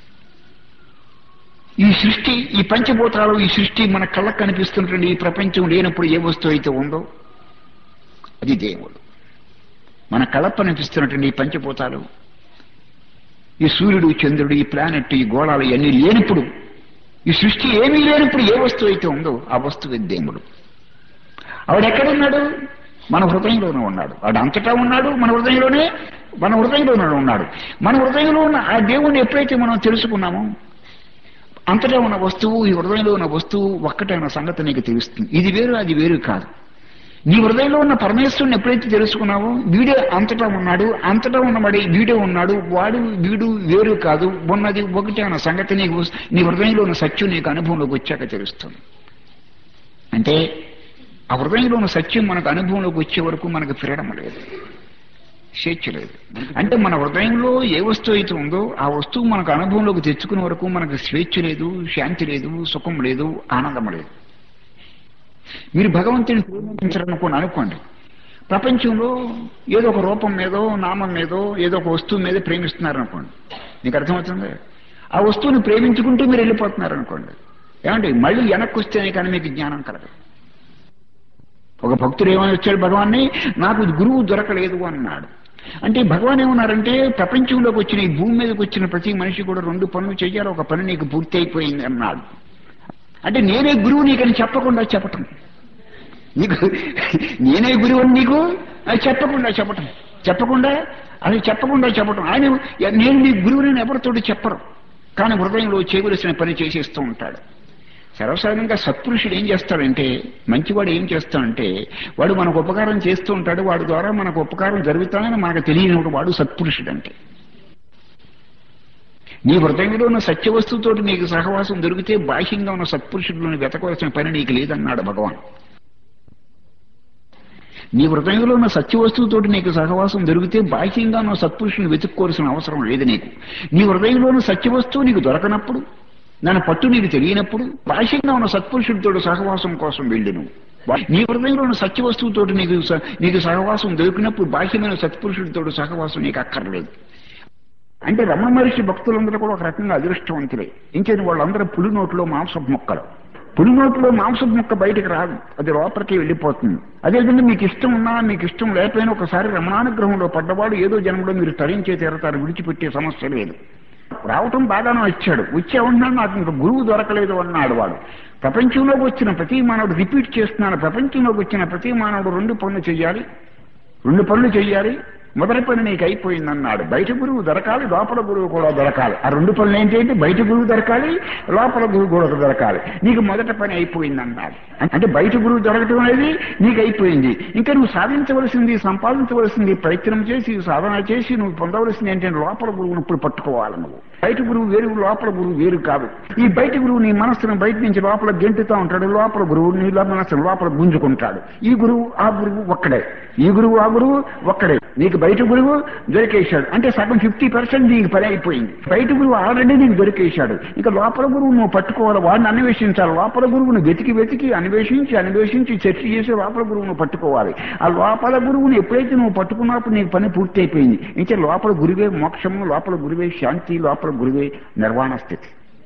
ఈ సృష్టి ఈ పంచభూతాలు ఈ సృష్టి మన కళ్ళకు కనిపిస్తున్నటువంటి ఈ ప్రపంచం లేనప్పుడు ఏ వస్తువు అయితే ఉందో అది దేవుడు మన కళకు కనిపిస్తున్నటువంటి ఈ పంచభూతాలు ఈ సూర్యుడు చంద్రుడు ఈ ప్లానెట్ ఈ గోళాలు ఇవన్నీ లేనప్పుడు ఈ సృష్టి ఏమీ లేనప్పుడు ఏ వస్తువు అయితే ఉందో ఆ వస్తువు దేవుడు ఆవిడ ఎక్కడున్నాడు మన హృదయంలోనే ఉన్నాడు వాడు అంతటా ఉన్నాడు మన హృదయంలోనే మన హృదయంలోనే ఉన్నాడు మన హృదయంలో ఉన్న ఆ దేవుణ్ణి ఎప్పుడైతే మనం తెలుసుకున్నామో అంతటా ఉన్న వస్తువు ఈ హృదయంలో ఉన్న వస్తువు ఒక్కటైన సంగతి నీకు తెలుస్తుంది ఇది వేరు అది వేరు కాదు నీ హృదయంలో ఉన్న పరమేశ్వరుని ఎప్పుడైతే తెలుసుకున్నావో వీడే అంతటా ఉన్నాడు అంతటా ఉన్నవాడి వీడే ఉన్నాడు వాడు వీడు వేరు కాదు ఉన్నది ఒకటే అన్న సంగతి నీకు నీ హృదయంలో ఉన్న సత్యం నీకు అనుభవంలోకి వచ్చాక తెలుస్తుంది అంటే ఆ హృదయంలో ఉన్న సత్యం మనకు అనుభవంలోకి వచ్చే వరకు మనకు ఫ్రీడమ్ లేదు స్వేచ్ఛ లేదు అంటే మన హృదయంలో ఏ వస్తువు అయితే ఉందో ఆ వస్తువు మనకు అనుభవంలోకి తెచ్చుకునే వరకు మనకు స్వేచ్ఛ లేదు శాంతి లేదు సుఖం లేదు ఆనందం లేదు మీరు భగవంతుని ప్రేమించాలనుకోండి అనుకోండి ప్రపంచంలో ఏదో ఒక రూపం మీదో నామం మీదో ఏదో ఒక వస్తువు మీద ప్రేమిస్తున్నారు అనుకోండి నీకు అర్థమవుతుంది ఆ వస్తువుని ప్రేమించుకుంటూ మీరు వెళ్ళిపోతున్నారు అనుకోండి ఏమండి మళ్ళీ వెనక్కి వస్తేనే కానీ మీకు జ్ఞానం కలగదు ఒక భక్తుడు ఏమని వచ్చాడు భగవాన్ని నాకు గురువు దొరకలేదు అన్నాడు అంటే భగవాన్ ఏమన్నారంటే ప్రపంచంలోకి వచ్చిన ఈ భూమి మీదకి వచ్చిన ప్రతి మనిషి కూడా రెండు పనులు చేయాలి ఒక పని నీకు పూర్తి అయిపోయింది అన్నాడు అంటే నేనే గురువు నీకని చెప్పకుండా చెప్పటం నీకు నేనే గురువు అని నీకు అది చెప్పకుండా చెప్పటం చెప్పకుండా అది చెప్పకుండా చెప్పటం ఆయన నేను నీ గురువుని ఎవరితోటి చెప్పరు కానీ హృదయంలో చేయవలసిన పని చేసేస్తూ ఉంటాడు సర్వసాధారణంగా సత్పురుషుడు ఏం చేస్తాడంటే మంచివాడు ఏం చేస్తాడంటే వాడు మనకు ఉపకారం చేస్తూ ఉంటాడు వాడి ద్వారా మనకు ఉపకారం జరుగుతానని మనకు తెలియనివాడు వాడు సత్పురుషుడు అంటే నీ హృదయంలో ఉన్న సత్య వస్తువుతోటి నీకు సహవాసం దొరికితే బాహ్యంగా ఉన్న సత్పురుషుడిని వెతకవలసిన పని నీకు లేదన్నాడు భగవాన్ నీ హృదయంలో ఉన్న సత్య వస్తువుతోటి నీకు సహవాసం దొరికితే బాహ్యంగా ఉన్న సత్పురుషుని వెతుక్కోవాల్సిన అవసరం లేదు నీకు నీ హృదయంలో ఉన్న సత్య వస్తువు నీకు దొరకనప్పుడు దాని పట్టు నీకు తెలియనప్పుడు బాహ్యంగా ఉన్న సత్పురుషుడితో సహవాసం కోసం వెళ్ళి నువ్వు నీ హృదయంలో ఉన్న సత్య వస్తువుతోటి నీకు స- నీకు సహవాసం దొరికినప్పుడు బాహ్యమైన సత్పురుషుడితో సహవాసం నీకు అక్కర్లేదు అంటే రమణ మహర్షి భక్తులందరూ కూడా ఒక రకంగా అదృష్టవంతులే ఇంకేది వాళ్ళందరూ పులి నోట్లో మాంసపు మొక్కలు పులి నోట్లో మాంసపు మొక్క బయటకు రాదు అది లోపలికి వెళ్ళిపోతుంది అదేవిధంగా మీకు ఇష్టం ఉన్నా మీకు ఇష్టం లేకపోయినా ఒకసారి రమణానుగ్రహంలో పడ్డవాడు ఏదో జన్మలో మీరు తరించే తీరతారు విడిచిపెట్టే సమస్య లేదు రావటం బాగానే వచ్చాడు వచ్చే ఉంటున్నాడు నాకు ఇంకా గురువు దొరకలేదు అన్నాడు వాడు ప్రపంచంలోకి వచ్చిన ప్రతి మానవుడు రిపీట్ చేస్తున్నాను ప్రపంచంలోకి వచ్చిన ప్రతి మానవుడు రెండు పనులు చెయ్యాలి రెండు పనులు చెయ్యాలి మొదటి పని నీకు అయిపోయిందన్నాడు బయట గురువు దొరకాలి లోపల గురువు కూడా దొరకాలి ఆ రెండు పనులు ఏంటంటే బయట గురువు దొరకాలి లోపల గురువు కూడా దొరకాలి నీకు మొదటి పని అయిపోయిందన్నాడు అంటే బయట గురువు దొరకటం అనేది నీకు అయిపోయింది ఇంకా నువ్వు సాధించవలసింది సంపాదించవలసింది ప్రయత్నం చేసి సాధన చేసి నువ్వు పొందవలసింది ఏంటంటే లోపల గురువును ఇప్పుడు పట్టుకోవాలి నువ్వు బయట గురువు వేరు లోపల గురువు వేరు కాదు ఈ బయట గురువు నీ మనసును బయట నుంచి లోపల గెంటుతా ఉంటాడు లోపల గురువు నీ మనసును లోపల గుంజుకుంటాడు ఈ గురువు ఆ గురువు ఒక్కడే ఈ గురువు ఆ గురువు ఒక్కడే నీకు బయట గురువు దొరికేశాడు అంటే సగం ఫిఫ్టీ పర్సెంట్ నీకు పని అయిపోయింది బయట గురువు ఆల్రెడీ నీకు దొరికేశాడు ఇంకా లోపల గురువు నువ్వు పట్టుకోవాలి వాడిని అన్వేషించాలి లోపల గురువును వెతికి వెతికి అన్వేషించి అన్వేషించి చర్చ చేసి లోపల గురువును పట్టుకోవాలి ఆ లోపల గురువుని ఎప్పుడైతే నువ్వు పట్టుకున్నప్పుడు నీకు పని పూర్తి అయిపోయింది ఇంకా లోపల గురువే మోక్షము లోపల గురువే శాంతి లోపల గురువే నిర్వాణ స్థితి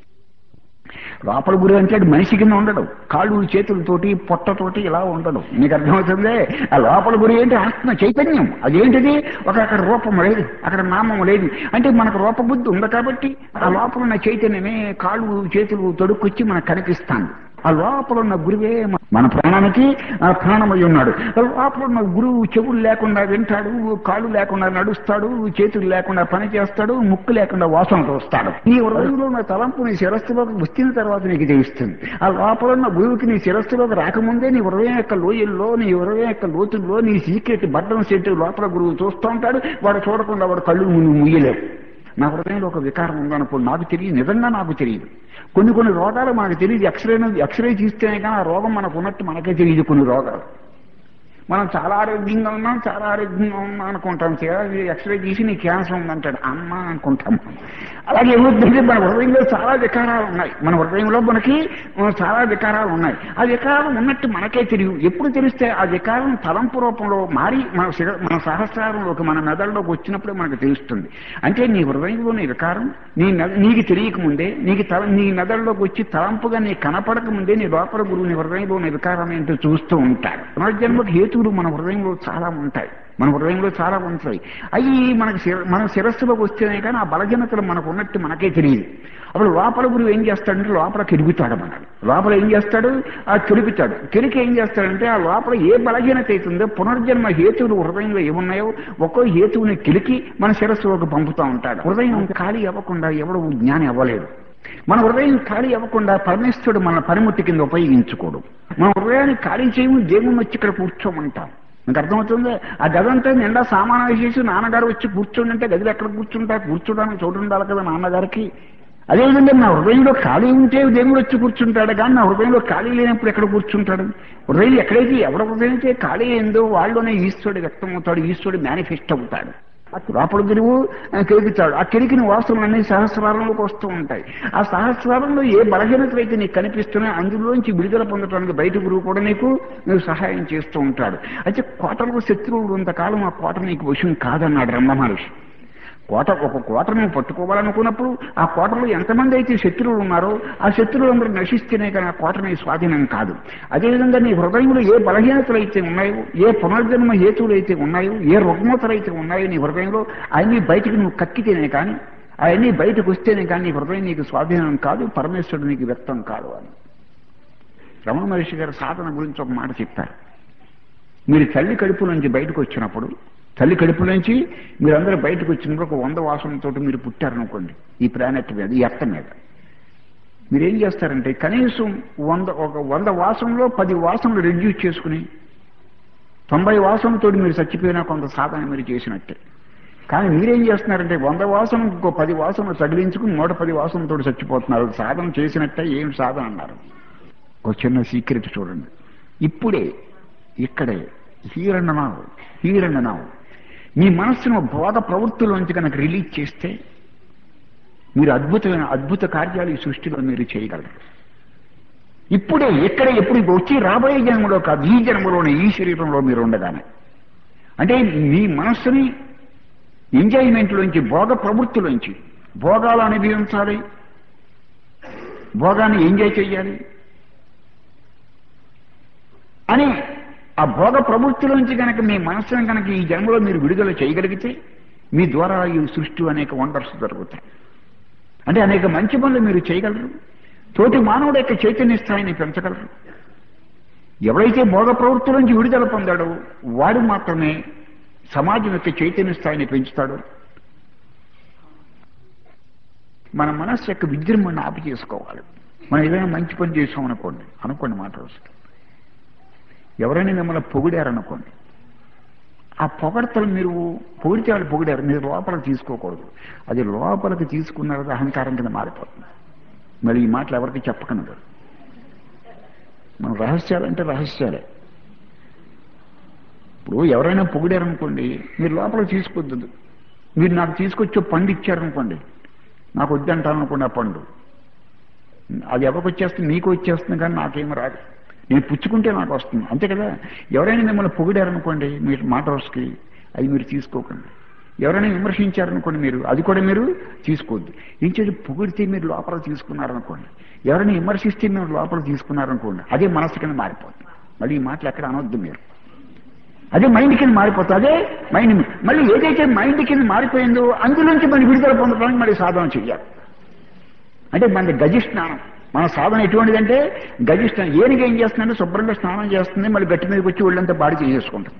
లోపల గురి అంటే అది మనిషి కింద ఉండడు కాళ్ళు చేతులతోటి పొట్టతోటి ఇలా ఉండడు నీకు అర్థమవుతుందే ఆ లోపల గురి ఏంటి ఆత్మ చైతన్యం అదేంటిది ఒక అక్కడ రూపం లేదు అక్కడ నామం లేదు అంటే మనకు రూపబుద్ధి ఉంది కాబట్టి ఆ లోపల ఉన్న చైతన్యమే కాళ్ళు చేతులు తొడుక్కొచ్చి మనకు కనిపిస్తాను ఆ లోపల ఉన్న గురువే మన- మన ప్రాణానికి ఆ ప్రాణమై ఉన్నాడు ఆ లోపల ఉన్న గురువు చెవులు లేకుండా వింటాడు కాళ్ళు లేకుండా నడుస్తాడు చేతులు లేకుండా పని చేస్తాడు ముక్కు లేకుండా వాసన చూస్తాడు నీ హృదయంలో ఉన్న తలంపు నీ శిరస్సులోకి వచ్చిన తర్వాత నీకు తెలుస్తుంది ఆ లోపల ఉన్న గురువుకి నీ శిరస్సులోకి రాకముందే నీ హృదయం యొక్క లోయల్లో నీ హృదయం యొక్క లోతుల్లో నీ సీక్రెట్ బట్టం సెట్ లోపల గురువు చూస్తూ ఉంటాడు వాడు చూడకుండా వాడు కళ్ళు ముందు ముయ్యలేవు నా హృదయంలో ఒక వికారం ఉందనుకో నాకు తెలియదు నిజంగా నాకు తెలియదు కొన్ని కొన్ని రోగాలు మనకు తెలియదు ఎక్స్రే ఎక్స్రే తీస్తేనే కానీ ఆ రోగం మనకు ఉన్నట్టు మనకే తెలియదు కొన్ని రోగాలు మనం చాలా ఆరోగ్యంగా ఉన్నాం చాలా ఆరోగ్యంగా ఉన్నాం అనుకుంటాం తీరా ఎక్స్రే తీసి నీ క్యాన్సర్ ఉందంటాడు అమ్మ అనుకుంటాం అలాగే ఏమవుతుందంటే మన హృదయంలో చాలా వికారాలు ఉన్నాయి మన హృదయంలో మనకి ఆ, చాలా వికారాలు ఉన్నాయి ఆ వికారం ఉన్నట్టు మనకే తెలియదు ఎప్పుడు తెలిస్తే ఆ వికారం తలంపు రూపంలో మారి మన శిర- మన సహస్రారంలోకి మన మెదడులోకి వచ్చినప్పుడే మనకు తెలుస్తుంది అంటే నీ హృదయంలోని వికారం నీ మెద- నీకు తెలియక ముందే నీకు తల నీ మెదడులోకి వచ్చి తలంపుగా నీ కనపడక ముందే నీ లోపల గురువు నీ హృదయంలోని వికారం ఏంటో చూస్తూ ఉంటాడు పునర్జన్మకు హేతువులు మన హృదయంలో చాలా ఉంటాయి మన హృదయంలో చాలా ఉంటాయి అవి మనకి శిర- మన శిరస్సులోకి వస్తేనే కానీ ఆ బలజనతలు మనకు ఉన్నట్టు మనకే తెలియదు అప్పుడు లోపల గురువు ఏం చేస్తాడంటే లోపల కెరుగుతాడు మనల్ని లోపల ఏం చేస్తాడు ఆ కెలుగుతాడు కెలికి ఏం చేస్తాడంటే ఆ లోపల ఏ బలహీనత అవుతుందో పునర్జన్మ హేతువులు హృదయంలో ఏమున్నాయో ఒక్కో హేతువుని కెలికి మన శిరస్సులోకి పంపుతూ ఉంటాడు హృదయం ఖాళీ అవ్వకుండా ఎవడు జ్ఞాని అవ్వలేడు మన హృదయం ఖాళీ అవ్వకుండా పరమేశ్వరుడు మన పనిముట్టి కింద ఉపయోగించుకోడు మన హృదయాన్ని ఖాళీ చేయము దేవుని వచ్చి ఇక్కడ కూర్చోమంటాం మీకు అర్థమవుతుంది ఆ గది అంతా నిండా సామాను వేసేసి నాన్నగారు వచ్చి కూర్చోండి అంటే గదిలో ఎక్కడ కూర్చుంటా కూర్చోడానికి చోటు ఉండాలి కదా నాన్నగారికి అదేవిధంగా నా హృదయంలో ఖాళీ ఉంటే దేవుడు వచ్చి కూర్చుంటాడు కానీ నా హృదయంలో ఖాళీ లేనప్పుడు ఎక్కడ కూర్చుంటాడు హృదయం ఎక్కడైతే ఎవరి హృదయం అయితే ఖాళీ అయిందో వాళ్ళలోనే ఈశ్వరుడు వ్యక్తం అవుతాడు ఈశ్వరుడు మేనిఫెస్ట్ అవుతాడు లోపల తిరుగు కెలుగుతాడు ఆ కెలికిన వాసనలన్నీ సహస్రారంలోకి వస్తూ ఉంటాయి ఆ సహస్రారంలో ఏ బలహీనతలు అయితే నీకు కనిపిస్తున్నాయో అందులోంచి విడుదల పొందడానికి బయట గురువు కూడా నీకు నువ్వు సహాయం చేస్తూ ఉంటాడు అయితే కోటలకు శత్రువులు ఉన్నంతకాలం ఆ కోట నీకు వశం కాదన్నాడు రమ్మ మహర్షి కోట ఒక కోట నువ్వు పట్టుకోవాలనుకున్నప్పుడు ఆ కోటలో ఎంతమంది అయితే శత్రువులు ఉన్నారో ఆ శత్రువులందరూ నశిస్తేనే కానీ ఆ కోట నీ స్వాధీనం కాదు అదేవిధంగా నీ హృదయంలో ఏ బలహీనతలు అయితే ఉన్నాయో ఏ పునర్జన్మ హేతువులు అయితే ఉన్నాయో ఏ రుగ్మతలు అయితే ఉన్నాయో నీ హృదయంలో అవన్నీ బయటికి నువ్వు కక్కితేనే కానీ అవన్నీ బయటకు వస్తేనే కానీ నీ హృదయం నీకు స్వాధీనం కాదు పరమేశ్వరుడు నీకు వ్యక్తం కాదు అని రమణ మహర్షి గారి సాధన గురించి ఒక మాట చెప్పారు మీరు తల్లి కడుపు నుంచి బయటకు వచ్చినప్పుడు తల్లి కడుపు నుంచి మీరందరూ బయటకు వచ్చినప్పుడు ఒక వంద వాసనతో మీరు పుట్టారనుకోండి ఈ ప్లానెట్ మీద ఈ ఎర్త మీద మీరేం చేస్తారంటే కనీసం వంద ఒక వంద వాసనలో పది వాసనలు రెడ్యూస్ చేసుకుని తొంభై వాసనతో మీరు చచ్చిపోయినా కొంత సాధన మీరు చేసినట్టే కానీ మీరేం చేస్తున్నారంటే వంద వాసన ఇంకో పది వాసనలు తగిలించుకుని నూట పది వాసనతో చచ్చిపోతున్నారు సాధన చేసినట్టే ఏం సాధన అన్నారు ఒక చిన్న సీక్రెట్ చూడండి ఇప్పుడే ఇక్కడే హీరండ్ నావు హీరండ్ నావు మీ మనస్సును బోధ ప్రవృత్తుల్లోంచి కనుక రిలీజ్ చేస్తే మీరు అద్భుతమైన అద్భుత కార్యాలు ఈ సృష్టిలో మీరు చేయగలరు ఇప్పుడే ఎక్కడ ఎప్పుడు వచ్చి రాబోయే జన్మలో కాదు ఈ జన్మలోనే ఈ శరీరంలో మీరు ఉండగానే అంటే మీ మనస్సుని ఎంజాయ్మెంట్లోంచి భోగ ప్రవృత్తిలోంచి భోగాలు అనుభవించాలి భోగాన్ని ఎంజాయ్ చేయాలి అని ఆ భోగ ప్రవృత్తిలోంచి కనుక మీ మనస్సును కనుక ఈ జన్మలో మీరు విడుదల చేయగలిగితే మీ ద్వారా ఈ సృష్టి అనేక వండర్స్ జరుగుతాయి అంటే అనేక మంచి పనులు మీరు చేయగలరు తోటి మానవుడు యొక్క చైతన్య స్థాయిని పెంచగలరు ఎవరైతే భోగ ప్రవృత్తి నుంచి విడుదల పొందాడో వాడు మాత్రమే సమాజం యొక్క చైతన్య స్థాయిని పెంచుతాడు మన మనస్సు యొక్క విజృంభణ ఆపి చేసుకోవాలి మనం ఏదైనా మంచి పని చేసాం అనుకోండి అనుకోండి మాట వస్తుంది ఎవరైనా మిమ్మల్ని పొగిడారనుకోండి ఆ పొగడతలు మీరు పొగిడితే వాళ్ళు పొగిడారు మీరు లోపలికి తీసుకోకూడదు అది లోపలికి తీసుకున్నది అహంకారం కింద మారిపోతుంది మరి ఈ మాటలు ఎవరికి చెప్పకనదు మన రహస్యాలంటే రహస్యాలే ఇప్పుడు ఎవరైనా పొగిడారనుకోండి మీరు లోపలికి తీసుకోవద్దు మీరు నాకు తీసుకొచ్చే పండు ఇచ్చారనుకోండి నాకు వద్దంటారనుకోండి ఆ పండు అది ఎవరికి వచ్చేస్తుంది మీకు వచ్చేస్తుంది కానీ నాకేం రాదు నేను పుచ్చుకుంటే నాకు వస్తుంది అంతే కదా ఎవరైనా మిమ్మల్ని పొగిడారనుకోండి మీరు మాట రోజుకి అది మీరు తీసుకోకండి ఎవరైనా విమర్శించారనుకోండి మీరు అది కూడా మీరు తీసుకోవద్దు ఇంచేది పొగిడితే మీరు లోపల తీసుకున్నారనుకోండి ఎవరైనా విమర్శిస్తే మీరు లోపల తీసుకున్నారనుకోండి అదే మనసు కింద మారిపోతుంది మళ్ళీ ఈ మాటలు ఎక్కడ అనొద్దు మీరు అదే మైండ్ కింద మారిపోతుంది అదే మైండ్ మళ్ళీ ఏదైతే మైండ్ కింద మారిపోయిందో అందులోంచి మనం విడుదల పొందడానికి మళ్ళీ సాధన చెయ్యాలి అంటే మనది గజి స్నానం మన సాధన ఎటువంటిదంటే గజి స్నానం ఏనుగు ఏం చేస్తుందంటే శుభ్రంగా స్నానం చేస్తుంది మళ్ళీ గట్టి మీదకి వచ్చి ఒళ్ళంతా బాడీ చేసేసుకుంటుంది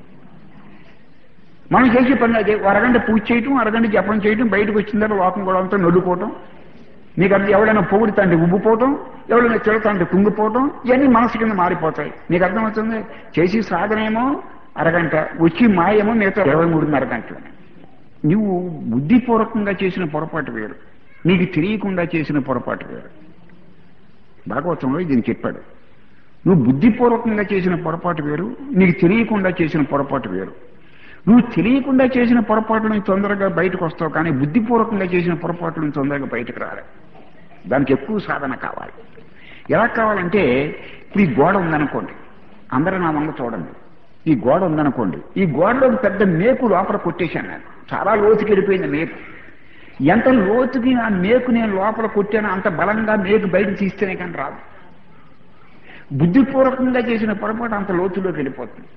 మనం చేసే పని అదే అరగంట పూజ చేయటం అరగంట జపం చేయటం బయటకు వచ్చిన తర్వాత లోకం కూడా అంతా నొల్లుకోవటం నీకు అది ఎవడైనా పొగుడుతాంటే ఉబ్బిపోవటం ఎవడైనా తిడతాంటే కుంగిపోవటం ఇవన్నీ మనసు కింద మారిపోతాయి నీకు అర్థమవుతుంది చేసి సాధనేమో అరగంట వచ్చి మాయేమో మిగతా ఇరవై మూడున్నర గంటలు నువ్వు బుద్ధిపూర్వకంగా చేసిన పొరపాటు వేరు నీకు తెలియకుండా చేసిన పొరపాటు వేరు భాగవతంలో దీన్ని చెప్పాడు నువ్వు బుద్ధిపూర్వకంగా చేసిన పొరపాటు వేరు నీకు తెలియకుండా చేసిన పొరపాటు వేరు నువ్వు తెలియకుండా చేసిన పొరపాటు నుంచి తొందరగా బయటకు వస్తావు కానీ బుద్ధిపూర్వకంగా చేసిన పొరపాటు నుంచి తొందరగా బయటకు రాలే దానికి ఎక్కువ సాధన కావాలి ఎలా కావాలంటే ఇప్పుడు ఈ గోడ ఉందనుకోండి అందరూ నా వంద చూడండి ఈ గోడ ఉందనుకోండి ఈ గోడలో పెద్ద మేకు లోపల కొట్టేశాను నేను చాలా లోతుకి వెళ్ళిపోయింది మేకు ఎంత లోతుకి ఆ మేకు నేను లోపల కొట్టానో అంత బలంగా మేకు బయట తీస్తేనే కానీ రాదు బుద్ధిపూర్వకంగా చేసిన పొరపాటు అంత లోతులోకి వెళ్ళిపోతుంది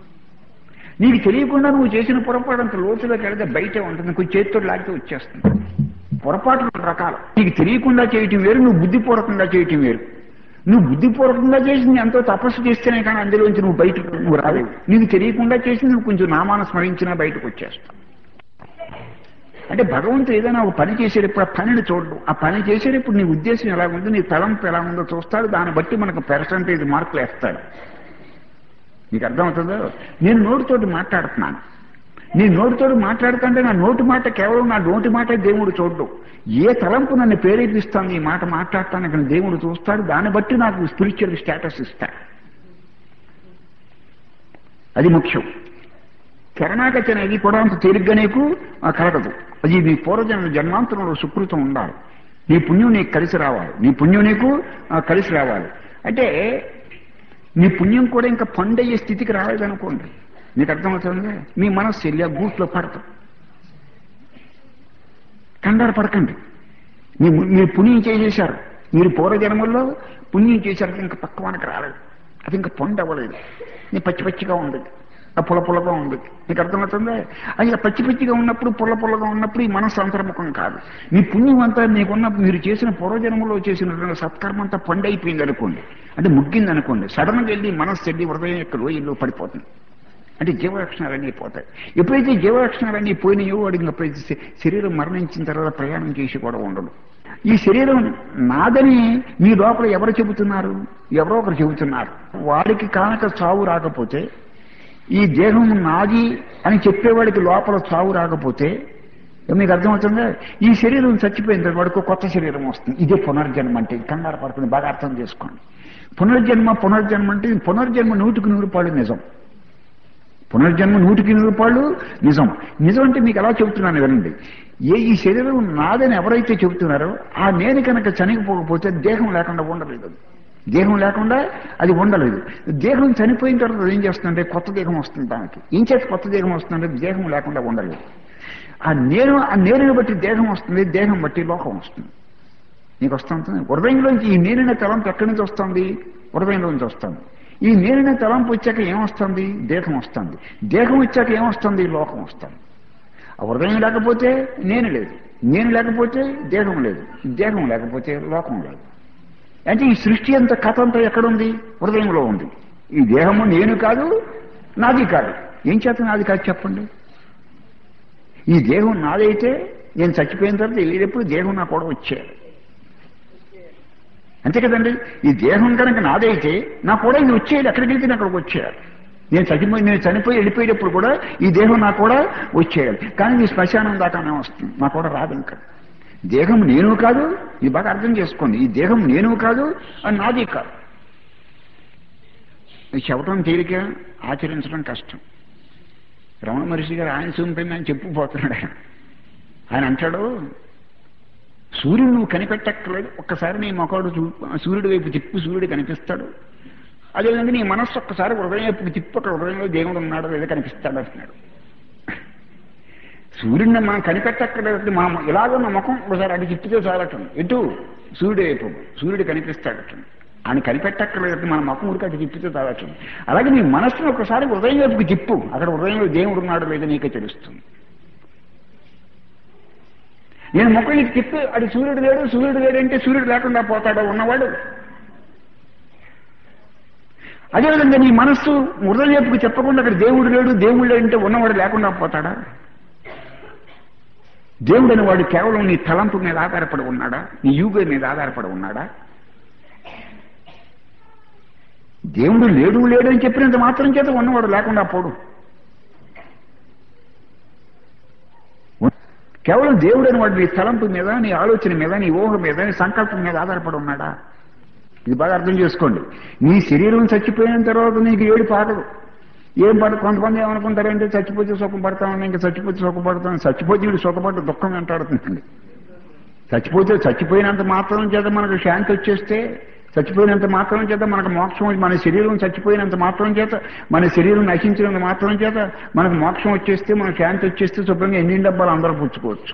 నీకు తెలియకుండా నువ్వు చేసిన పొరపాటు అంత లోతులోకి వెళితే బయటే ఉంటుంది కొంచెం చేతితో లాగితే వచ్చేస్తుంది పొరపాటు రెండు రకాలు నీకు తెలియకుండా చేయటం వేరు నువ్వు బుద్ధిపూర్వకంగా చేయటం వేరు నువ్వు బుద్ధిపూర్వకంగా చేసింది ఎంతో తపస్సు చేస్తేనే కానీ అందులోంచి నువ్వు బయటకు నువ్వు రాలేవు నీకు తెలియకుండా చేసింది నువ్వు కొంచెం నామాన స్మరించినా బయటకు వచ్చేస్తావు అంటే భగవంతుడు ఏదైనా ఒక పని చేసేటప్పుడు ఆ పనిని చూడడు ఆ పని చేసేటప్పుడు నీ ఉద్దేశం ఎలా ఉందో నీ తలంపు ఎలా ఉందో చూస్తాడు దాన్ని బట్టి మనకు పర్సంటేజ్ మార్కులు వేస్తాడు నీకు అర్థమవుతుందో నేను నోటితోటి మాట్లాడుతున్నాను నీ నోటితోడు మాట్లాడుతుంటే నా నోటి మాట కేవలం నా నోటి మాట దేవుడు చూడ్డు ఏ తలంపు నన్ను ప్రేరేపిస్తాను ఈ మాట మాట్లాడటానికి దేవుడు చూస్తాడు దాన్ని బట్టి నాకు స్పిరిచువల్ స్టేటస్ ఇస్తాడు అది ముఖ్యం శరణాగతి అనేది కూడా అంత తేలిగ్గా నీకు ఆ, కలగదు అది నీ పూర్వజన్మ జన్మాంతరంలో సుకృతం ఉండాలి నీ పుణ్యం నీకు కలిసి రావాలి నీ పుణ్యం నీకు ఆ, కలిసి రావాలి అంటే నీ పుణ్యం కూడా ఇంకా పండయ్యే స్థితికి రాలేదనుకోండి మీకు అర్థమవుతుంది మీ మనస్సు వెళ్ళి ఆ గూట్లో పడతాం కంగారు పడకండి మీ మీరు పుణ్యం చేసేశారు మీరు పూర్వజన్మల్లో పుణ్యం చేశారు ఇంకా పక్క మనకు రాలేదు అది ఇంకా పొంద అవ్వలేదు నీ పచ్చి పచ్చిగా ఉంది ఆ పుల్ల పుల్లగా ఉంది నీకు అర్థమవుతుందా అది ఆ పచ్చి పచ్చిగా ఉన్నప్పుడు పుల్ల పుల్లగా ఉన్నప్పుడు ఈ మనస్సు అంతర్ముఖం కాదు మీ పుణ్యం అంతా మీకున్న మీరు చేసిన పూర్వజన్మలో చేసిన సత్కర్మ అంతా పండైపోయింది అనుకోండి అంటే ముగ్గింది అనుకోండి సడన్ గా వెళ్ళి మనస్సు వెళ్ళి హృదయం యొక్క లోయల్లో పడిపోతుంది అంటే జీవలక్షణాలన్నీ పోతాయి ఎప్పుడైతే జీవలక్షణాలన్నీ పోయినాయో వాడికి ఇంకా ప్రతి శ- శరీరం మరణించిన తర్వాత ప్రయాణం చేసి కూడా ఉండడు ఈ శరీరం నాదని మీ లోపల ఎవరు చెబుతున్నారు ఎవరో ఒకరు చెబుతున్నారు వాడికి కానక చావు రాకపోతే ఈ దేహం నాది అని చెప్పేవాడికి లోపల చావు రాకపోతే మీకు అర్థమవుతుందా ఈ శరీరం చచ్చిపోయిన తర్వాత వాడికి ఒక కొత్త శరీరం వస్తుంది ఇదే పునర్జన్మ అంటే కంగారు పడుతుంది బాగా అర్థం చేసుకోండి పునర్జన్మ పునర్జన్మ అంటే పునర్జన్మ నూటికి నూరు పాళ్ళు నిజం పునర్జన్మ నూటికి నూరు రూపాయలు నిజం నిజం అంటే మీకు ఎలా చెబుతున్నాను వినండి ఏ ఈ శరీరం నాదని ఎవరైతే చెబుతున్నారో ఆ నేను కనుక చనిపోకపోతే దేహం లేకుండా ఉండలేదు అది. దేహం లేకుండా అది ఉండలేదు దేహం చనిపోయిన తర్వాత అది ఏం చేస్తుందంటే కొత్త దేహం వస్తుంది దానికి ఏం చేసి కొత్త దేహం వస్తుందంటే దేహం లేకుండా ఉండలేదు ఆ నేను ఆ నేరుని బట్టి దేహం వస్తుంది దేహం బట్టి లోకం వస్తుంది నీకు వస్తుంది హృదయంలోంచి ఈ నేనైన తలంపు ఎక్కడి నుంచి వస్తుంది హృదయంలోంచి వస్తుంది ఈ నేనైన తలంపు వచ్చాక ఏమొస్తుంది దేహం వస్తుంది దేహం వచ్చాక ఏమొస్తుంది లోకం వస్తుంది ఆ హృదయం లేకపోతే నేను లేదు నేను లేకపోతే దేహం లేదు దేహం లేకపోతే లోకం లేదు అంటే ఈ సృష్టి అంత కథ అంతా ఎక్కడుంది హృదయంలో ఉంది ఈ దేహము నేను కాదు నాది కాదు ఏం చేత నాది కాదు చెప్పండి ఈ దేహం నాదైతే నేను చచ్చిపోయిన తర్వాత వెళ్ళేటప్పుడు దేహం నా కూడా వచ్చేయాలి అంతే కదండి ఈ దేహం కనుక నాదైతే నా కూడా ఇది వచ్చేయాలి ఎక్కడికి వెళ్తే అక్కడికి వచ్చేయాలి నేను చచ్చిపోయి నేను చనిపోయి వెళ్ళిపోయేటప్పుడు కూడా ఈ దేహం నా కూడా వచ్చేయాలి కానీ ఈ శ్మశానం దాకానే వస్తుంది నా కూడా రాదు ఇంకా దేహం నేను కాదు ఇది బాగా అర్థం చేసుకోండి ఈ దేహం నేను కాదు అది నాది కాదు ఇది చెప్పడం తేలిక ఆచరించడం కష్టం రమణ మహర్షి గారు ఆయన చూపింది అని చెప్పుపోతున్నాడు ఆయన ఆయన అంటాడు సూర్యుడు నువ్వు కనిపెట్టక్కర్లేదు ఒక్కసారి నీ మొక్కడు చూ సూర్యుడి వైపు తిప్పు సూర్యుడు కనిపిస్తాడు అదేవిధంగా నీ మనస్సు ఒక్కసారి హృదయం వైపు తిప్పు అక్కడ హృదయంలో దేవుడు ఉన్నాడో లేదో కనిపిస్తాడు అంటున్నాడు సూర్యుడిని మనం కనిపెట్టక్కర్లేదు మా ఇలాగ నా ముఖం ఒకసారి అటు తిప్పితే చాలటం ఎటు సూర్యుడు వైపు సూర్యుడు కనిపిస్తాడట ఆయన కనిపెట్టక్కర్లేదు మన ముఖం ఊరికి అటు తిప్పితే చాలటం అలాగే నీ మనస్సును ఒకసారి హృదయం వైపుకి తిప్పు అక్కడ హృదయంలో దేవుడు ఉన్నాడో లేదో నీకే తెలుస్తుంది నేను ముఖం ఇటు తిప్పి అది సూర్యుడు లేడు సూర్యుడు లేడు అంటే సూర్యుడు లేకుండా పోతాడో ఉన్నవాడు అదేవిధంగా నీ మనస్సు హృదయం వైపుకి చెప్పకుండా అక్కడ దేవుడు లేడు దేవుడు లేడు అంటే ఉన్నవాడు లేకుండా పోతాడా దేవుడు అని వాడు కేవలం నీ తలంపు మీద ఆధారపడి ఉన్నాడా నీ యూగ మీద ఆధారపడి ఉన్నాడా దేవుడు లేడు లేడు అని చెప్పినంత మాత్రం చేత ఉన్నవాడు లేకుండా పోడు కేవలం దేవుడు అని వాడు నీ తలంపు మీద నీ ఆలోచన మీద నీ ఊహ మీద నీ సంకల్పం మీద ఆధారపడి ఉన్నాడా ఇది బాగా అర్థం చేసుకోండి నీ శరీరం చచ్చిపోయిన తర్వాత నీకు ఏడు పాటలు ఏం పడ కొంతమంది ఏమనుకుంటారంటే చచ్చిపోతే సుఖపడతామని ఇంకా చచ్చిపోతే సుఖపడతామని చచ్చిపోతే వీడు సుఖపడ్డ దుఃఖం వెంటాడుతుందండి చచ్చిపోతే చచ్చిపోయినంత మాత్రం చేత మనకు శాంతి వచ్చేస్తే చచ్చిపోయినంత మాత్రం చేత మనకు మోక్షం వచ్చి- మన శరీరం చచ్చిపోయినంత మాత్రం చేత మన శరీరం నశించినంత మాత్రం చేత మనకు మోక్షం వచ్చేస్తే మన శాంతి వచ్చేస్తే శుభ్రంగా ఎన్ని డబ్బాలు అందరూ పుచ్చుకోవచ్చు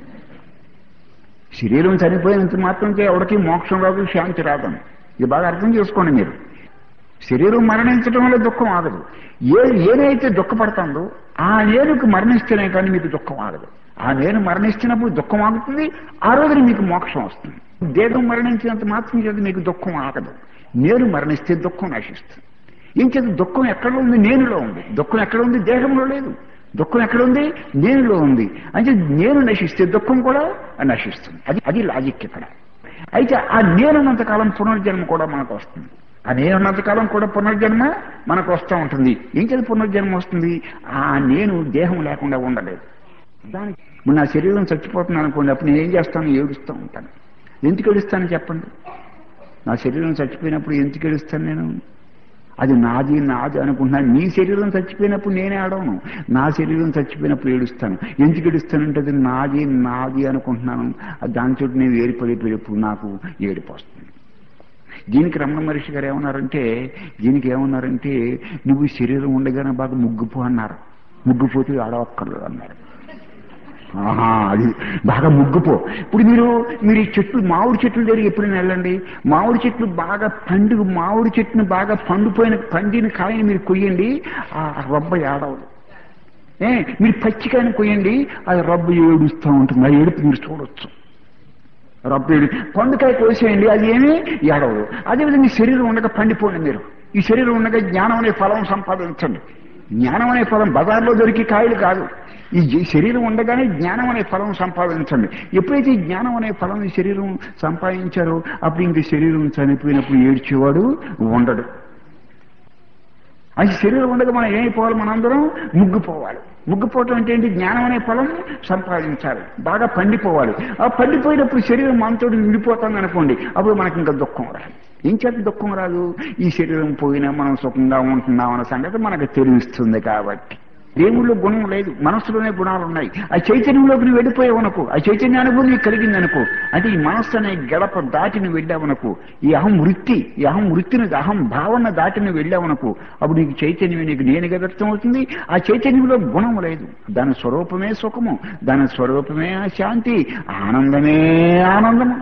శరీరం చనిపోయినంత మాత్రం చేత ఎవరికి మోక్షం రాదు శాంతి రాదని ఇది బాగా అర్థం చేసుకోండి మీరు శరీరం మరణించడం వల్ల దుఃఖం ఆగదు ఏ ఏదైతే దుఃఖపడుతుందో ఆ నేనుకు మరణిస్తేనే కానీ మీకు దుఃఖం ఆగదు ఆ నేను మరణించినప్పుడు దుఃఖం ఆగుతుంది ఆ రోజున మీకు మోక్షం వస్తుంది దేహం మరణించినంత మాత్రం చేత మీకు దుఃఖం ఆగదు నేను మరణిస్తే దుఃఖం నశిస్తుంది ఏం చేత దుఃఖం ఎక్కడ ఉంది నేనులో ఉంది దుఃఖం ఎక్కడ ఉంది దేహంలో లేదు దుఃఖం ఎక్కడ ఉంది నేనులో ఉంది అంటే నేను నశిస్తే దుఃఖం కూడా నశిస్తుంది అది అది లాజిక్ ఇక్కడ అయితే ఆ నేనున్నంతకాలం పునర్జన్మ కూడా మనకు వస్తుంది ఆ నేను ఉన్నంతకాలం కూడా పునర్జన్మ మనకు వస్తూ ఉంటుంది ఏం చేత పునర్జన్మ వస్తుంది ఆ నేను దేహం లేకుండా ఉండలేదు దానికి ఇప్పుడు నా శరీరం చచ్చిపోతున్నాను అనుకోండి అప్పుడు నేను ఏం చేస్తాను ఏడుస్తూ ఉంటాను ఎందుకు ఏడుస్తాను చెప్పండి నా శరీరం చచ్చిపోయినప్పుడు ఎందుకు ఏడుస్తాను నేను అది నాది నాది అనుకుంటున్నాను నీ శరీరం చచ్చిపోయినప్పుడు నేనే ఆడవను నా శరీరం చచ్చిపోయినప్పుడు ఏడుస్తాను ఎందుకు ఏడుస్తానంటే అది నాది నాది అనుకుంటున్నాను దానితో నేను ఏడిపడిపోయేటప్పుడు నాకు ఏడుపు వస్తుంది దీనికి రమణ మహర్షి గారు ఏమన్నారంటే దీనికి ఏమన్నారంటే నువ్వు శరీరం ఉండగానే బాగా ముగ్గుపో అన్నారు ముగ్గుపోతే ఆడవక్కర్లేదు అన్నారు ఆహా అది బాగా ముగ్గుపో ఇప్పుడు మీరు మీరు ఈ చెట్లు మామిడి చెట్లు దగ్గర ఎప్పుడైనా వెళ్ళండి మామిడి చెట్లు బాగా పండు మామిడి చెట్టును బాగా పండిపోయిన పండిన కాయని మీరు కొయ్యండి ఆ రబ్బ ఏడవదు ఏ మీరు పచ్చికాయని కొయ్యండి అది రబ్బ ఏడుస్తూ ఉంటుంది ఆ ఏడుపు మీరు చూడొచ్చు రబ్బ ఏడు పండుకాయ కోసేయండి అది ఏమీ ఏడవదు అదేవిధంగా ఈ శరీరం ఉండగా పండిపోండి మీరు ఈ శరీరం ఉండగా జ్ఞానం అనే ఫలం సంపాదించండి జ్ఞానం అనే ఫలం బజార్లో దొరికి కాయలు కాదు ఈ జీ- శరీరం ఉండగానే జ్ఞానం అనే ఫలం సంపాదించండి ఎప్పుడైతే ఈ జ్ఞానం అనే ఫలం ఈ శరీరం సంపాదించారో అప్పుడు ఇంక శరీరం చనిపోయినప్పుడు ఏడ్చేవాడు ఉండడు అది శరీరం ఉండగా మనం ఏమైపోవాలి మనందరం ముగ్గుపోవాలి ముగ్గుపోవటం అంటే ఏంటి జ్ఞానం అనే ఫలం సంపాదించాలి బాగా పండిపోవాలి ఆ పండిపోయినప్పుడు శరీరం మనతో విడిపోతుంది అనుకోండి అప్పుడు మనకి ఇంకా దుఃఖం రాదు ఏం చేత దుఃఖం రాదు ఈ శరీరం పోయినా మనం సుఖంగా ఉంటున్నాం అన్న సంగతి మనకు తెలుస్తుంది కాబట్టి దేవుళ్ళో గుణం లేదు మనస్సులోనే గుణాలు ఉన్నాయి ఆ చైతన్యంలోకి నువ్వు వెళ్ళిపోయావనుకో ఆ చైతన్య అనుభవం నీకు కలిగింది అనుకో అంటే ఈ మనస్సు అనే గడప దాటి నువ్వు వెళ్ళావనుకో ఈ అహం వృత్తి ఈ అహం వృత్తిని అహం భావన దాటి నువ్వు వెళ్ళావనుకో అప్పుడు నీకు చైతన్యం నీకు నేనుగా వ్యక్తం అవుతుంది ఆ చైతన్యంలో గుణం లేదు దాని స్వరూపమే సుఖము దాని స్వరూపమే శాంతి ఆనందమే ఆనందము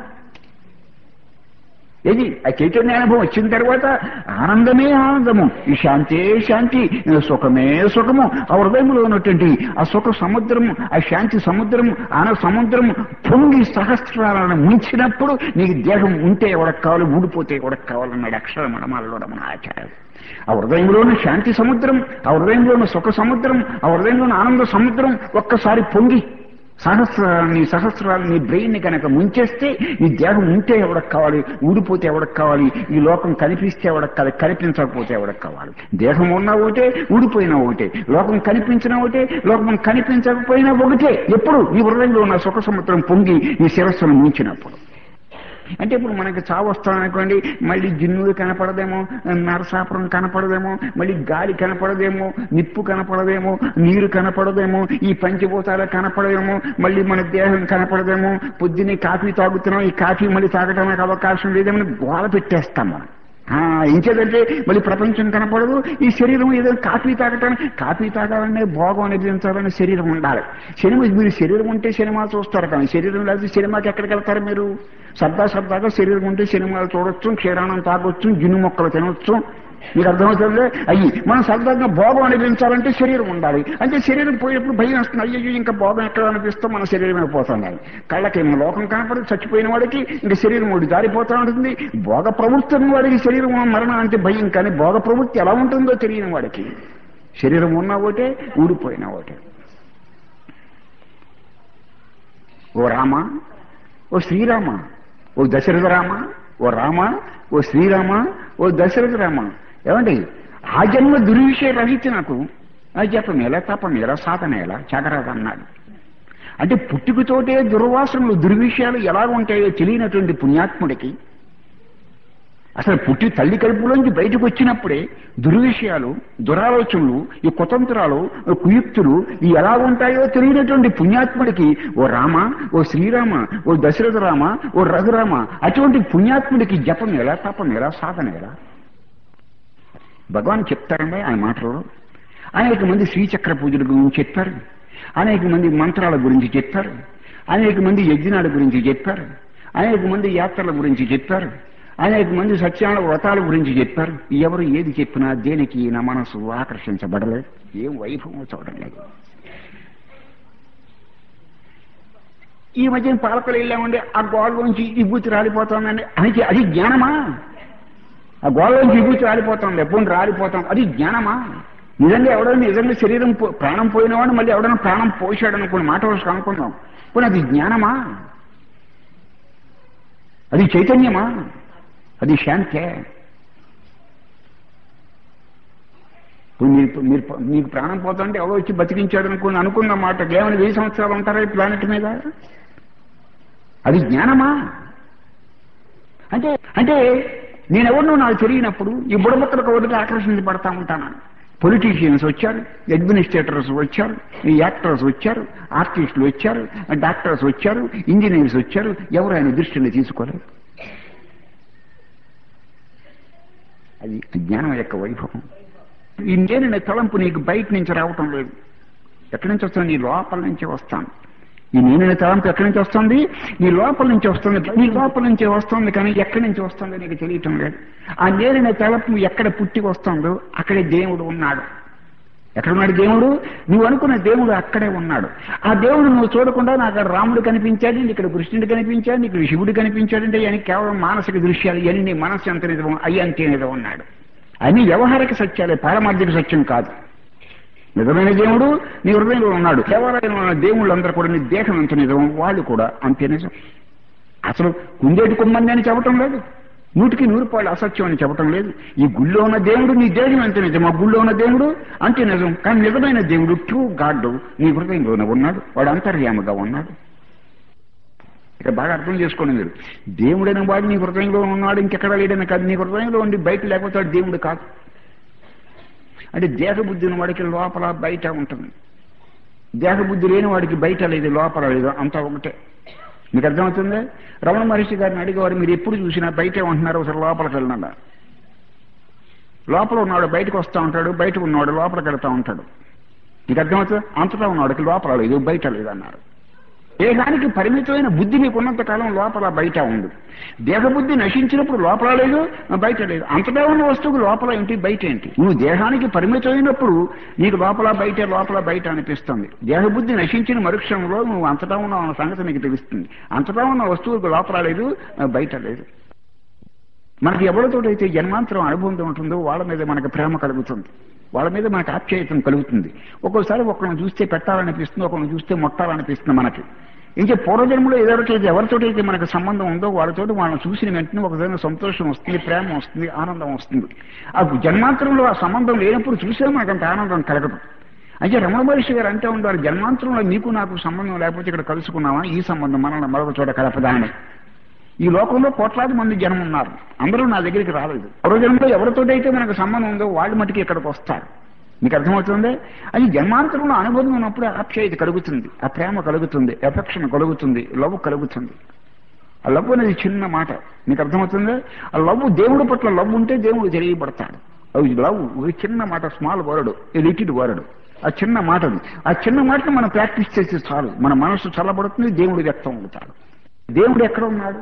ఏది ఆ చైతన్య అనుభవం వచ్చిన తర్వాత ఆనందమే ఆనందము ఈ శాంతే శాంతి సుఖమే సుఖము ఆ హృదయంలో ఉన్నటువంటి ఆ సుఖ సముద్రము ఆ శాంతి సముద్రము ఆనంద సముద్రము పొంగి సహస్రాలను ముంచినప్పుడు నీకు దేహం ఉంటే ఎవడకు కావాలి ఊడిపోతే ఎవడకు కావాలన్నాడు అక్షర మడమాలలో మన ఆచార్య ఆ హృదయంలోని శాంతి సముద్రం ఆ హృదయంలోని సుఖ సముద్రం ఆ హృదయంలోని ఆనంద సముద్రం ఒక్కసారి పొంగి సహస్రాన్ని సహస్రాన్ని బ్రెయిన్ని కనుక ముంచేస్తే ఈ దేహం ఉంటే ఎవడకు కావాలి ఊడిపోతే ఎవడకు కావాలి ఈ లోకం కనిపిస్తే ఎవడకు కావాలి కనిపించకపోతే ఎవడకు కావాలి దేహం ఉన్నా ఒకటే ఊడిపోయినా ఒకటే లోకం కనిపించినా ఒకటే లోకం కనిపించకపోయినా ఒకటే ఎప్పుడు ఈ హృదయంలో ఉన్న సుఖ సముద్రం పొంగి ఈ శిరస్సును ముంచినప్పుడు అంటే ఇప్పుడు మనకి చావు వస్తామనుకోండి మళ్ళీ జిన్నులు కనపడదేమో నరసాపురం కనపడదేమో మళ్ళీ గాలి కనపడదేమో నిప్పు కనపడదేమో నీరు కనపడదేమో ఈ పంచభూతాలు కనపడదేమో మళ్ళీ మన దేహం కనపడదేమో పొద్దున్నే కాఫీ తాగుతున్నాం ఈ కాఫీ మళ్ళీ తాగడానికి అవకాశం లేదేమని గోల పెట్టేస్తాం మనం ఆ, ఇంకేదంటే మళ్ళీ ప్రపంచం కనపడదు ఈ శరీరం ఏదో కాఫీ తాగటానికి కాఫీ తాగాలనే భోగం అనిపించాలని శరీరం ఉండాలి సినిమా మీరు శరీరం ఉంటే సినిమా చూస్తారు కానీ శరీరం లేకపోతే సినిమాకి ఎక్కడికి వెళ్తారు మీరు సరదా సరదాగా శరీరం ఉంటే సినిమాలు చూడొచ్చు క్షీరాణం తాగొచ్చు గిన్నె మొక్కలు తినొచ్చు మీకు అర్థమవుతుంది అయ్యి మనం సరదాగా భోగం అనిపించాలంటే శరీరం ఉండాలి అంటే శరీరం పోయినప్పుడు భయం వస్తుంది అయ్యో ఇంకా భోగం ఎక్కడ అనిపిస్తే మన శరీరమే పోతుంది కళ్ళకి ఏమో లోకం కనపడదు చచ్చిపోయిన వాడికి ఇంకా శరీరం ఒకటి జారిపోతూ ఉంటుంది భోగ ప్రవృత్తి ఉన్న వాడికి శరీరం మరణం అంటే భయం కానీ భోగ ప్రవృత్తి ఎలా ఉంటుందో తెలియని వాడికి శరీరం ఉన్నా ఒకటే ఊడిపోయినా ఒకటే ఓ రామ ఓ శ్రీరామ ఓ దశరథ రామ ఓ రామ ఓ శ్రీరామ ఓ దశరథ రామ ఏమండి ఆ జన్మ దుర్విషయ రహిత నాకు అది చెప్పం ఎలా తపం ఎలా సాధన ఎలా చదరాదు అన్నాడు అంటే పుట్టుకతోటే దుర్వాసనలు దుర్విషయాలు ఎలా ఉంటాయో తెలియనటువంటి పుణ్యాత్ముడికి అసలు పుట్టి తల్లి కడుపులోంచి బయటకు వచ్చినప్పుడే దుర్విషయాలు దురాలోచనలు ఈ కుతంత్రాలు కుయుక్తులు ఈ ఎలా ఉంటాయో తెలియనటువంటి పుణ్యాత్ముడికి ఓ రామ ఓ శ్రీరామ ఓ దశరథ రామ ఓ రఘురామ అటువంటి పుణ్యాత్ముడికి జపం ఎలా తపం ఎలా సాధన ఎలా భగవాన్ చెప్తారండి ఆయన మాటలు అనేక మంది శ్రీచక్ర పూజల గురించి చెప్పారు అనేక మంది మంత్రాల గురించి చెప్పారు అనేక మంది యజ్ఞాల గురించి చెప్పారు అనేక మంది యాత్రల గురించి చెప్పారు అనేక మంది సత్యాల వ్రతాల గురించి చెప్పారు ఎవరు ఏది చెప్పినా దేనికి నా మనసు ఆకర్షించబడలేదు ఏం వైభవం చూడలేదు ఈ మధ్యన పాలకులు వెళ్ళామండి ఆ గోడలోంచి విభూతి రాలిపోతుందండి అని అది జ్ఞానమా ఆ గోడలోంచి విభూతి రాలిపోతుంది ఎప్పుడు రాలిపోతాం అది జ్ఞానమా నిజంగా ఎవడైనా నిజంగా శరీరం పో- ప్రాణం పోయినవాడు మళ్ళీ ఎవడైనా ప్రాణం పోసాడు అనుకోండి మాట వరుస అనుకుందాం పోనీ అది జ్ఞానమా అది చైతన్యమా అది శాంతే మీరు మీకు ప్రాణం పోతుంటే ఎవరో వచ్చి బతికించాడు అనుకుని అనుకున్న మాట ఏమైనా వెయ్యి సంవత్సరాలు ఉంటారా ఈ ప్లానెట్ మీద అది జ్ఞానమా అంటే అంటే నేనెవరినో నాకు తెలియనప్పుడు ఈ బుడబుక్కలకు ఒకటికి ఆకర్షించబడతా ఉంటాను పొలిటీషియన్స్ వచ్చారు అడ్మినిస్ట్రేటర్స్ వచ్చారు ఈ యాక్టర్స్ వచ్చారు ఆర్టిస్టులు వచ్చారు డాక్టర్స్ వచ్చారు ఇంజనీర్స్ వచ్చారు ఎవరు ఆయన దృష్టిని తీసుకోలేదు అది జ్ఞానం యొక్క వైభవం ఈ నేను తలంపు నీకు బయట నుంచి రావటం లేదు ఎక్కడి నుంచి వస్తుంది నీ లోపల నుంచి వస్తాను ఈ నేను తలంపు ఎక్కడి నుంచి వస్తుంది నీ లోపల నుంచి వస్తుంది నీ లోపల నుంచి వస్తుంది కానీ ఎక్కడి నుంచి వస్తుందో నీకు తెలియటం లేదు ఆ నేరిన తలంపు ఎక్కడ పుట్టి వస్తుందో అక్కడే దేవుడు ఉన్నాడు ఎక్కడున్నాడు దేవుడు నువ్వు అనుకున్న దేవుడు అక్కడే ఉన్నాడు ఆ దేవుడు నువ్వు చూడకుండా నాకు అక్కడ రాముడు కనిపించాడు ఇక్కడ కృష్ణుడు కనిపించాడు ఇక్కడ శివుడు కనిపించాడంటే ఆయన కేవలం మానసిక దృశ్యాలు ఇవన్నీ నీ మనస్సు ఎంత నిజం అయ్యి అంతే నిజం ఉన్నాడు అన్ని వ్యవహారిక సత్యాలే పారమార్థిక సత్యం కాదు నిజమైన దేవుడు నీ హృదయంలో ఉన్నాడు దేవాలయంలో ఉన్న దేవుళ్ళందరూ కూడా నీ దేహం ఎంత నిజం వాళ్ళు కూడా అంతే నిజం అసలు కుందేటి కుమ్మంది అని చెప్పటం లేదు నూటికి నూరు పాళ్ళు అసత్యం అని చెప్పటం లేదు ఈ గుళ్ళో ఉన్న దేవుడు నీ దేహం ఎంత నిజం ఆ గుళ్ళో ఉన్న దేవుడు అంతే నిజం కానీ నిజమైన దేవుడు ట్రూ గాడ్ నీ హృదయంలోనే ఉన్నాడు వాడు అంతర్యాముగా ఉన్నాడు ఇక బాగా అర్థం చేసుకోండి మీరు దేవుడైన వాడు నీ హృదయంలో ఉన్నాడు ఇంకెక్కడ లేడని కాదు నీ హృదయంలో ఉండి బయట లేకపోతే వాడు దేవుడు కాదు అంటే దేహబుద్ధి ఉన్న వాడికి లోపల బయట ఉంటుంది దేహబుద్ధి లేని వాడికి బయట లేదు లోపల లేదు అంతా ఒకటే మీకు అర్థమవుతుంది రమణ మహర్షి గారిని అడిగేవారు మీరు ఎప్పుడు చూసినా బయటే ఉంటున్నారు ఒకసారి లోపలికి వెళ్ళినా లోపల ఉన్నవాడు బయటకు వస్తూ ఉంటాడు బయట ఉన్నవాడు లోపలికి వెళ్తా ఉంటాడు మీకు అర్థమవుతుంది అంతటా ఉన్నవాడికి లోపల లేదు బయట లేదు అన్నారు దేహానికి పరిమితమైన బుద్ధి నీకు ఉన్నంత కాలం లోపల బయట ఉంది దేహబుద్ధి నశించినప్పుడు లోపల లేదు బయట లేదు అంతటా ఉన్న వస్తువుకు లోపల ఏంటి బయట ఏంటి నువ్వు దేహానికి పరిమితమైనప్పుడు నీకు లోపల బయట లోపల బయట అనిపిస్తుంది దేహబుద్ధి నశించిన మరుక్షణంలో నువ్వు అంతటా ఉన్న సంగతి నీకు తెలుస్తుంది అంతటా ఉన్న వస్తువుకు లోపల లేదు బయట లేదు మనకి ఎవరితోటైతే జన్మాంతరం అనుభవం ఉంటుందో వాళ్ళ మీద మనకు ప్రేమ కలుగుతుంది వాళ్ళ మీద మనకు ఆప్యాయతం కలుగుతుంది ఒక్కోసారి ఒకరిని చూస్తే పెట్టాలనిపిస్తుంది ఒకరిని చూస్తే మొట్టాలనిపిస్తుంది మనకి ఇంకా పూర్వజన్మలో ఎవరికైతే ఎవరితోటైతే మనకు సంబంధం ఉందో వాళ్ళతోటి వాళ్ళని చూసిన వెంటనే ఒకసారి సంతోషం వస్తుంది ప్రేమ వస్తుంది ఆనందం వస్తుంది ఆ జన్మాంతరంలో ఆ సంబంధం లేనప్పుడు చూసే మనకు అంత ఆనందం కలగదు అయితే రమణ మహర్షి గారు అంటే ఉంటారు జన్మాంతరంలో నీకు నాకు సంబంధం లేకపోతే ఇక్కడ కలుసుకున్నావా ఈ సంబంధం మనల్ని మరొక చోట కలపదాని ఈ లోకంలో కోట్లాది మంది జనం ఉన్నారు అందరూ నా దగ్గరికి రాలేదు ఎవరో జనంలో ఎవరితోటైతే మనకు సంబంధం ఉందో వాళ్ళు మటుకు ఇక్కడికి వస్తారు మీకు అర్థమవుతుంది అది జన్మాంతరంలో అనుభవం ఉన్నప్పుడు ఆప్యాయత కలుగుతుంది ఆ ప్రేమ కలుగుతుంది ఎఫెక్షన్ కలుగుతుంది లవ్ కలుగుతుంది ఆ లవ్ అనేది చిన్న మాట మీకు అర్థమవుతుంది ఆ లవ్ దేవుడి పట్ల లవ్ ఉంటే దేవుడు తెలియబడతాడు అది లవ్ ఒక చిన్న మాట స్మాల్ వర్డ్ లిటిడ్ వర్డ్ ఆ చిన్న మాట అది ఆ చిన్న మాటను మనం ప్రాక్టీస్ చేస్తే చాలు మన మనసు చల్లబడుతుంది దేవుడు వ్యక్తం అవుతాడు దేవుడు ఎక్కడ ఉన్నాడు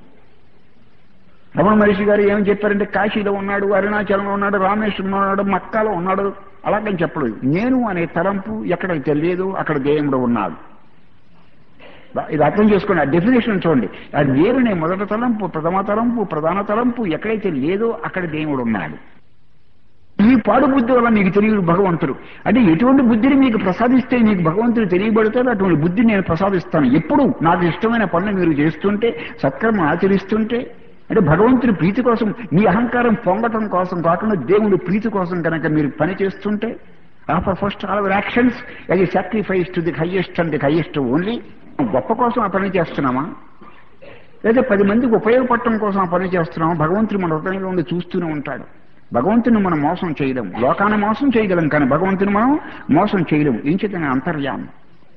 రమణ మహర్షి గారు ఏం చెప్పారంటే కాశీలో ఉన్నాడు అరుణాచలంలో ఉన్నాడు రామేశ్వరంలో ఉన్నాడు మక్కాలో ఉన్నాడు అలాగని చెప్పలేదు నేను అనే తలంపు ఎక్కడ తెలియదు అక్కడ దేవుడు ఉన్నాడు ఇది అర్థం చేసుకోండి ఆ డెఫినేషన్ చూడండి ఆ నేరునే మొదటి తలంపు ప్రథమ తలంపు ప్రధాన తలంపు ఎక్కడైతే లేదో అక్కడ దేవుడు ఉన్నాడు ఈ పాడు బుద్ధి వల్ల మీకు తెలియదు భగవంతుడు అంటే ఎటువంటి బుద్ధిని మీకు ప్రసాదిస్తే మీకు భగవంతుడు తెలియబడతాడు అటువంటి బుద్ధిని నేను ప్రసాదిస్తాను ఎప్పుడు నాకు ఇష్టమైన పనులు మీరు చేస్తుంటే సత్కర్మ ఆచరిస్తుంటే అంటే భగవంతుడి ప్రీతి కోసం మీ అహంకారం పొంగటం కోసం కాకుండా దేవుడి ప్రీతి కోసం కనుక మీరు పని చేస్తుంటే offer first all our actions అది sacrifice to the highest and the highest only గొప్ప కోసం ఆ పని చేస్తున్నామా లేదా పది మందికి ఉపయోగపడటం కోసం ఆ పని చేస్తున్నామా భగవంతుడు మన హృదయంలో ఉండి చూస్తూనే ఉంటాడు భగవంతుని మనం మోసం చేయలేం లోకాన్ని మోసం చేయగలం కానీ భగవంతుని మనం మోసం చేయలేం ఏం చేత అంతర్యానం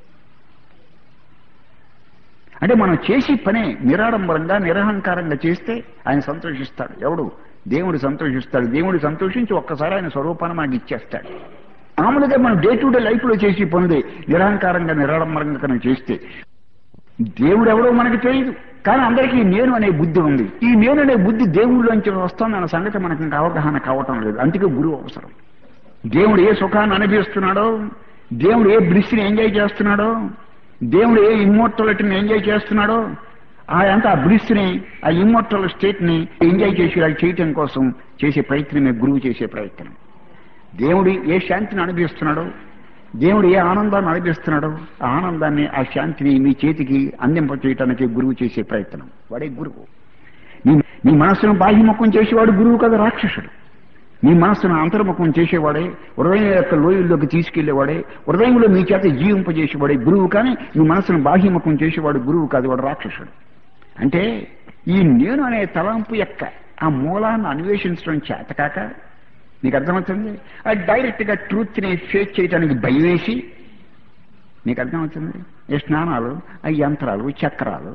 అంటే మనం చేసి పనే నిరాడంబరంగా నిరహంకారంగా చేస్తే ఆయన సంతోషిస్తాడు ఎవడు దేవుడు సంతోషిస్తాడు దేవుడు సంతోషించి ఒక్కసారి ఆయన స్వరూపాన్ని మనకి ఇచ్చేస్తాడు మామూలుగా మనం డే టు డే లైఫ్ లో చేసి పనులే నిరహంకారంగా నిరాడంబరంగా కనుక చేస్తే దేవుడు ఎవడో మనకి తెలియదు కానీ అందరికీ నేను అనే బుద్ధి ఉంది ఈ నేను అనే బుద్ధి దేవుళ్ళలోంచి వస్తుందన్న సంగతి మనకి ఇంకా అవగాహన కావటం లేదు అందుకే గురువు అవసరం దేవుడు ఏ సుఖాన్ని అనుభవిస్తున్నాడో దేవుడు ఏ బ్లిస్ని ఎంజాయ్ చేస్తున్నాడో దేవుడు ఏ ఇమ్మోర్టాలిటీని ఎంజాయ్ చేస్తున్నాడో ఆ అంత ఆ బ్లిస్ని ఆ ఇమ్మోర్టల్ స్టేట్ ని ఎంజాయ్ చేసి అది చేయటం కోసం చేసే ప్రయత్నమే గురువు చేసే ప్రయత్నం దేవుడు ఏ శాంతిని అనుభవిస్తున్నాడో దేవుడు ఏ ఆనందాన్ని అనుభవిస్తున్నాడో ఆ ఆనందాన్ని ఆ శాంతిని మీ చేతికి అందింప చేయటానికి గురువు చేసే ప్రయత్నం వాడే గురువు నీ నీ మనస్సును బాహ్యముఖం చేసేవాడు గురువు కదా రాక్షసుడు మీ మనస్సును అంతర్ముఖం చేసేవాడే హృదయం యొక్క లోయల్లోకి తీసుకెళ్లేవాడే హృదయంలో మీ చేత జీవింపజేసేవాడే గురువు కానీ మీ మనస్సును బాహ్యముఖం చేసేవాడు గురువు కాదు వాడు రాక్షసుడు అంటే ఈ నేను అనే తలంపు యొక్క ఆ మూలాన్ని అన్వేషించడం చేతకాక నీకు అర్థమవుతుంది అది డైరెక్ట్ గా ట్రూత్ ని ఫేస్ చేయడానికి భయం వేసి నీకు అర్థమవుతుంది ఈ స్నానాలు ఆ యంత్రాలు చక్రాలు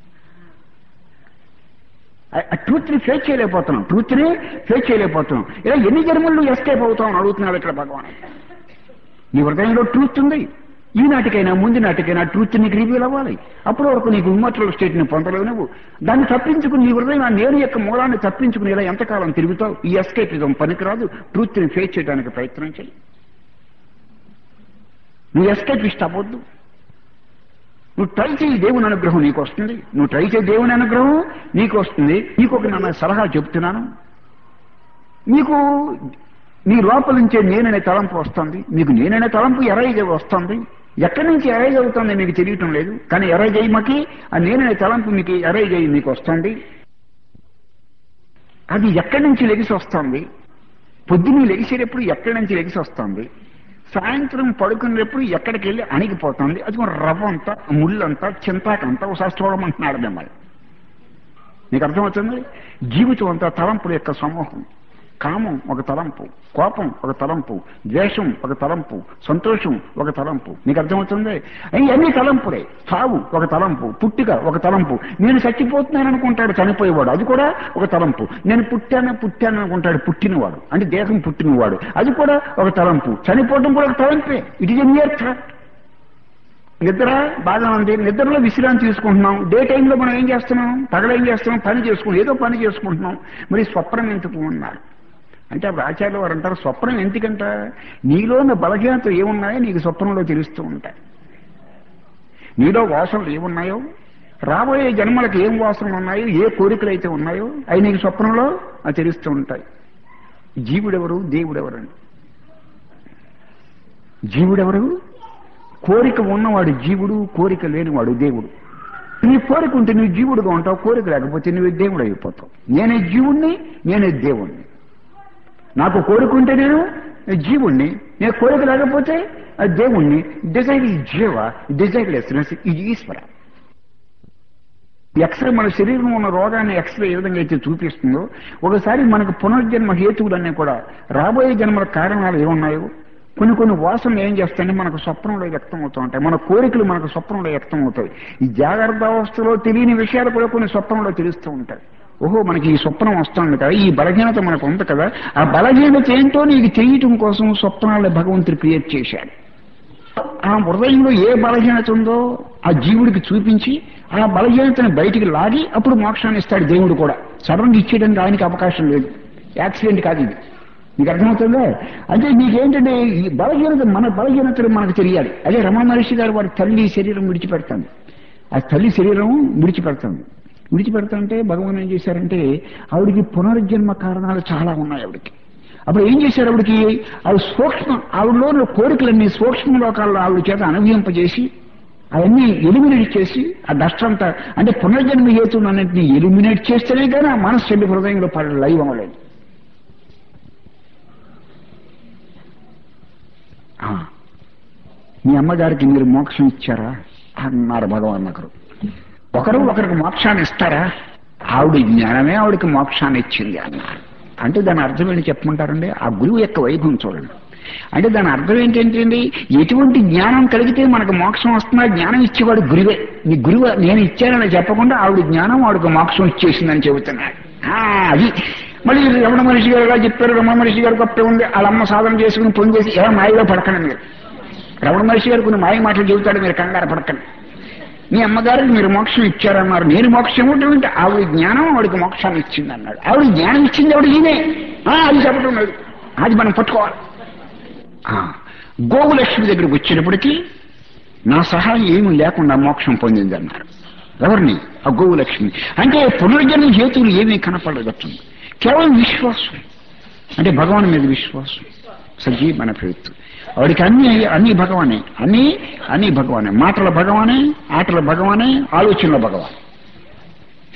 ఆ ట్రూత్ ని ఫేస్ చేయలేకపోతున్నాం ట్రూత్ ని ఫేస్ చేయలేకపోతున్నాం ఇలా ఎన్ని జన్మలు ఎస్కేప్ అవుతాం అడుగుతున్నాడు ఇక్కడ భగవాన్ నీ హృదయంలో ట్రూత్ ఉంది ఈ నాటికైనా ముందు నాటికైనా ట్రూత్ నీకు రివీల్ అవ్వాలి అప్పటి వరకు నీకు ఇమ్మర్టల్ స్టేట్ ని పొందలేవు నువ్వు దాన్ని తప్పించుకుని నీ హృదయం ఆ నేను యొక్క మూలాన్ని తప్పించుకుని ఇలా ఎంతకాలం తిరుగుతావు ఈ ఎస్కేపిజం పనికిరాదు ట్రూత్ ని ఫేస్ చేయడానికి ప్రయత్నం చేయి నువ్వు ఎస్కేపిస్ట్ అవ్వద్దు నువ్వు ట్రై చేయి దేవుని అనుగ్రహం నీకు వస్తుంది నువ్వు ట్రై చేయి దేవుని అనుగ్రహం నీకు వస్తుంది నీకు ఒక నా సలహా చెప్తున్నాను నీకు నీ లోపల నుంచే నేననే తలంపు వస్తుంది మీకు నేననే తలంపు ఎరైజ్ వస్తుంది ఎక్కడి నుంచి ఎరైజ్ అవుతుంది మీకు తెలియటం లేదు కానీ ఎరైజ్ అయ్యి మాకి ఆ నేననే తలంపు మీకు ఎరైజ్ అయ్యి మీకు వస్తుంది అది ఎక్కడి నుంచి లెగిసి వస్తుంది పొద్దున్న లెగిసేటప్పుడు ఎక్కడి నుంచి లెగిసి వస్తుంది సాయంత్రం పడుకునేటప్పుడు ఎక్కడికి వెళ్ళి అణిగిపోతుంది అది కూడా రవ్వ అంతా ముళ్ళంతా చింతాకంతా ఒకసారి చూడమంటున్నాడు మిమ్మల్ని నీకు అర్థమవుతుంది జీవితం అంతా తలంపుల యొక్క సమూహం కామం ఒక తలంపు కోపం ఒక తలంపు ద్వేషం ఒక తలంపు సంతోషం ఒక తలంపు నీకు అర్థమవుతుంది అన్ని తలంపులే సావు ఒక తలంపు పుట్టిక ఒక తలంపు నేను చచ్చిపోతున్నాను అనుకుంటాడు చనిపోయేవాడు అది కూడా ఒక తలంపు నేను పుట్టాను పుట్టాను అనుకుంటాడు పుట్టినవాడు అంటే దేహం పుట్టినవాడు అది కూడా ఒక తలంపు చనిపోవడం కూడా ఒక తలంపే ఇట్ ఇస్ నియర్ థాట్ నిద్ర బాగా ఉంది నిద్రలో విశ్రాంతి తీసుకుంటున్నాం డే టైంలో మనం ఏం చేస్తున్నాం పగల ఏం చేస్తున్నాం పని చేసుకుంటాం ఏదో పని చేసుకుంటున్నాం మరి స్వప్నం ఎందుకు ఉన్నారు అంటే అప్పుడు ఆచార్యులు వారు అంటారు స్వప్నం ఎందుకంట నీలో ఉన్న బలహీనతలు ఏమున్నాయో నీకు స్వప్నంలో తెలుస్తూ ఉంటాయి నీలో వాసనలు ఏమున్నాయో రాబోయే జన్మలకు ఏం వాసనలు ఉన్నాయో ఏ కోరికలు అయితే ఉన్నాయో అవి నీకు స్వప్నంలో అది తెలుస్తూ ఉంటాయి జీవుడెవరు దేవుడెవరండి జీవుడెవరు కోరిక ఉన్నవాడు జీవుడు కోరిక లేనివాడు దేవుడు నీ కోరిక ఉంటే నువ్వు జీవుడుగా ఉంటావు కోరిక లేకపోతే నువ్వు దేవుడు అయిపోతావు నేనే జీవుణ్ణి నేనే దేవుణ్ణి నాకు కోరిక ఉంటే నేను జీవుణ్ణి నేను కోరిక లేకపోతే అది దేవుణ్ణి డిజైర్ ఈ జీవ డిజైర్ లెస్నెస్ ఈ ఈశ్వర ఎక్స్రే మన శరీరంలో ఉన్న రోగాన్ని ఎక్స్రే ఏ విధంగా అయితే చూపిస్తుందో ఒకసారి మనకు పునర్జన్మ హేతువులన్నీ కూడా రాబోయే జన్మల కారణాలు ఏమున్నాయో కొన్ని కొన్ని వాసనలు ఏం చేస్తాయంటే మనకు స్వప్నంలో వ్యక్తం అవుతూ ఉంటాయి మన కోరికలు మనకు స్వప్నంలో వ్యక్తం అవుతాయి ఈ జాగ్రత్త అవస్థలో తెలియని విషయాలు కూడా కొన్ని స్వప్నంలో తెలుస్తూ ఉంటాయి ఓహో మనకి ఈ స్వప్నం వస్తుంది కదా ఈ బలహీనత మనకు ఉంది కదా ఆ బలహీనత ఏంటో నీకు తెలియటం కోసం స్వప్నాలను భగవంతుడు క్రియేట్ చేశాడు ఆ హృదయంలో ఏ బలహీనత ఉందో ఆ జీవుడికి చూపించి ఆ బలహీనతను బయటికి లాగి అప్పుడు మోక్షాన్ని ఇస్తాడు దేవుడు కూడా సడన్గా ఇచ్చేయడానికి ఆయనకి అవకాశం లేదు యాక్సిడెంట్ కాదు ఇది నీకు అర్థమవుతుందా అంటే నీకేంటంటే ఈ బలహీనత మన బలహీనతలు మనకు తెలియాలి అదే రమణ మహర్షి గారు వారి తల్లి శరీరం విడిచిపెడతాను ఆ తల్లి శరీరం విడిచిపెడతాను విడిచిపెడతాంటే భగవాన్ ఏం చేశారంటే ఆవిడికి పునర్జన్మ కారణాలు చాలా ఉన్నాయి ఆవిడికి అప్పుడు ఏం చేశారు ఆవిడికి ఆవిడ సూక్ష్మ ఆవిడలో కోరికలన్నీ సూక్ష్మ లోకాల్లో ఆవిడ చేత అనుభవింపజేసి అవన్నీ ఎలిమినేట్ చేసి ఆ డస్ట్ అంతా అంటే పునర్జన్మ హేతువులు అన్నింటినీ ఎలిమినేట్ చేస్తేనే కానీ ఆ మనస్సు చెల్లి హృదయంలో పడ లైవ్ అవ్వలేదు మీ అమ్మగారికి మీరు మోక్షం ఇచ్చారా అన్నారు భగవాన్ ఒకరు ఒకరు ఒకరికి మోక్షాన్ని ఇస్తారా ఆవిడ జ్ఞానమే ఆవిడకి మోక్షాన్ని ఇచ్చింది అన్నారు అంటే దాని అర్థం ఏంటి చెప్పమంటారండి ఆ గురువు యొక్క వైభవం చూడండి అంటే దాని అర్థం ఏంటంటే ఎటువంటి జ్ఞానం కలిగితే మనకు మోక్షం వస్తుందా జ్ఞానం ఇచ్చేవాడు గురువే నీ గురువు నేను ఇచ్చానని చెప్పకుండా ఆవిడ జ్ఞానం వాడికి మోక్షం ఇచ్చేసిందని చెబుతున్నాడు అది మళ్ళీ రమణ మహర్షి గారు ఎలా చెప్పారు రమణ మహర్షి గారు గొప్ప ఉంది వాళ్ళ అమ్మ సాధన చేసుకుని పొంది చేసి ఎలా మాయలో పడకండి మీరు రమణ మహర్షి గారు కొన్ని మాయ మాటలు చెబుతాడు మీరు కంగారు పడకండి మీ అమ్మగారికి మీరు మోక్షం ఇచ్చారన్నారు నేను మోక్షం ఇవ్వటం ఆవిడ జ్ఞానం ఆవిడకి మోక్షాన్ని ఇచ్చింది అన్నాడు ఆవిడ జ్ఞానం ఇచ్చింది ఆవిడ ఈయనే అది చెప్పడం లేదు అది మనం పట్టుకోవాలి గోవులక్ష్మి దగ్గరికి వచ్చేటప్పటికి నా సహాయం ఏమీ లేకుండా మోక్షం పొందింది అన్నారు ఎవరిని ఆ గోవులక్ష్మి అంటే పునర్జన్మ హేతువులు ఏమీ కనపడగట్టుంది కేవలం విశ్వాసం అంటే భగవాన్ మీద విశ్వాసం సజీవన ప్రవృత్తి వాడికి అన్ని అన్ని భగవానే అన్ని అన్ని భగవానే మాటల భగవానే ఆటల భగవానే ఆలోచనల భగవాన్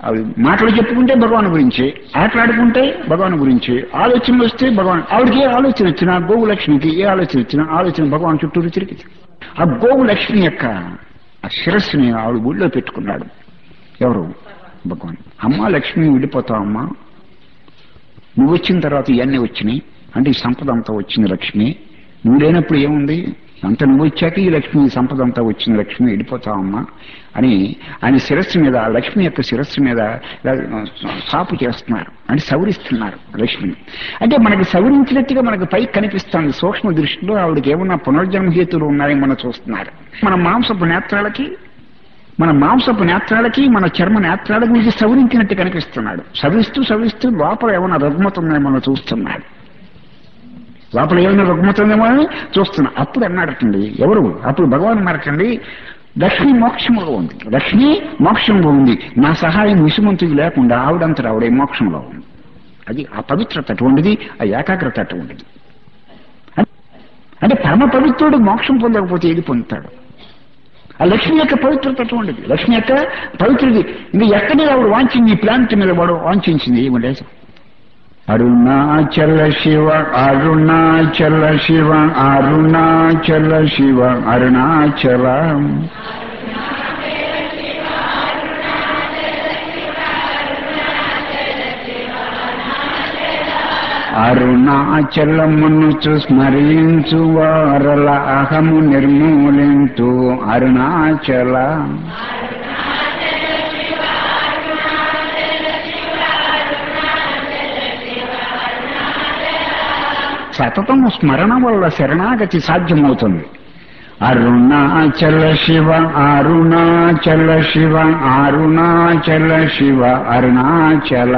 ఆవిడ మాటలు చెప్పుకుంటే భగవాన్ గురించి ఆటలాడుకుంటే భగవాన్ గురించి ఆలోచన వస్తే భగవాన్ ఆవిడకి ఏ ఆలోచన వచ్చినా గోవు లక్ష్మికి ఏ ఆలోచన వచ్చినా ఆలోచన భగవాన్ చుట్టూరు తిరిగి ఆ గోవు లక్ష్మి యొక్క ఆ శిరస్సుని ఆవిడ ఊళ్ళో పెట్టుకున్నాడు ఎవరు భగవాన్ అమ్మ లక్ష్మి విడిపోతావు అమ్మా నువ్వు వచ్చిన తర్వాత ఇవన్నీ వచ్చినాయి అంటే ఈ సంపద అంతా వచ్చింది లక్ష్మి నువ్వు లేనప్పుడు ఏముంది అంత నువ్వు వచ్చాక ఈ లక్ష్మి ఈ సంపద అంతా వచ్చింది లక్ష్మి వెళ్ళిపోతావమ్మా అని ఆయన శిరస్సు మీద ఆ లక్ష్మి యొక్క శిరస్సు మీద ఇలా సాపు చేస్తున్నారు అంటే సవరిస్తున్నారు లక్ష్మిని అంటే మనకి సవరించినట్టుగా మనకి పైకి కనిపిస్తుంది సూక్ష్మ దృష్టిలో ఆవిడకి ఏమన్నా పునర్జన్మ హేతులు ఉన్నాయని మనం చూస్తున్నారు మన మాంసపు నేత్రాలకి మన మాంసపు నేత్రాలకి మన చర్మ నేత్రాల గురించి సవరించినట్టు కనిపిస్తున్నాడు సవిస్తూ సవిస్తూ లోపల ఏమైనా రుగ్మత ఉందని మనం చూస్తున్నాడు లోపల ఏమైనా రుగ్మత ఉందేమో అని చూస్తున్నా అప్పుడు అన్నాడటండి ఎవరు అప్పుడు భగవాన్ అన్నారటండి లక్ష్మి మోక్షంలో ఉంది లక్ష్మి మోక్షంలో ఉంది నా సహాయం విసుమంతుడు లేకుండా ఆవిడంతట ఆవిడే మోక్షంలో ఉంది అది ఆ పవిత్రత అటువంటిది ఆ ఏకాగ్రత అటువంటిది అంటే పరమ పవిత్రుడు మోక్షం పొందకపోతే ఏది పొందుతాడు ఆ లక్ష్మి యొక్క పవిత్రత అటువంటిది లక్ష్మి యొక్క పవిత్రది ఇంకా ఎక్కడే ఆవిడ వాంచింది ఈ ప్లాంట్ మీద వాడు వాంఛించింది ఏమి లేదు అరుణాచల శివ అరుణాచల శివ అరుణాచల శివ అరుణాచల అరుణాచలమును స్మరించు వారల అహము నిర్మూలింతు అరుణాచల సతతము స్మరణ వల్ల శరణాగతి సాధ్యమవుతుంది అరుణాచల శివ అరుణాచల శివ అరుణాచల శివ అరుణాచల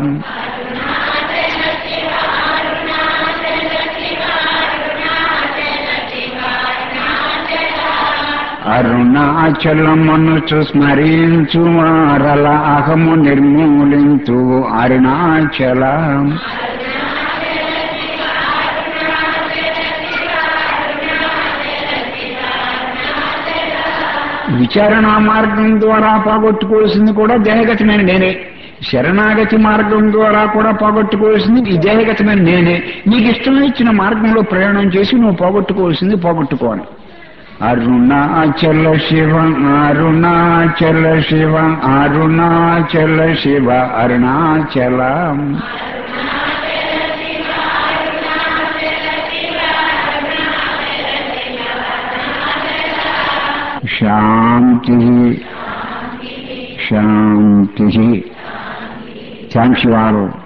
అరుణాచలమును స్మరించు వారల అహము నిర్మూలించు అరుణాచల విచారణ మార్గం ద్వారా పోగొట్టుకోవాల్సింది కూడా దేహగతమైన నేనే శరణాగతి మార్గం ద్వారా కూడా పోగొట్టుకోవాల్సింది ఈ దేహగతమైన నేనే నీకు ఇష్టమిచ్చిన మార్గంలో ప్రయాణం చేసి నువ్వు పోగొట్టుకోవాల్సింది పోగొట్టుకోవాలి అరుణాచల శివ అరుణాచల శివ అరుణాచల శివ అరుణాచల శాంతి శాంతి థ్యాంక్స్ యూ ఆల్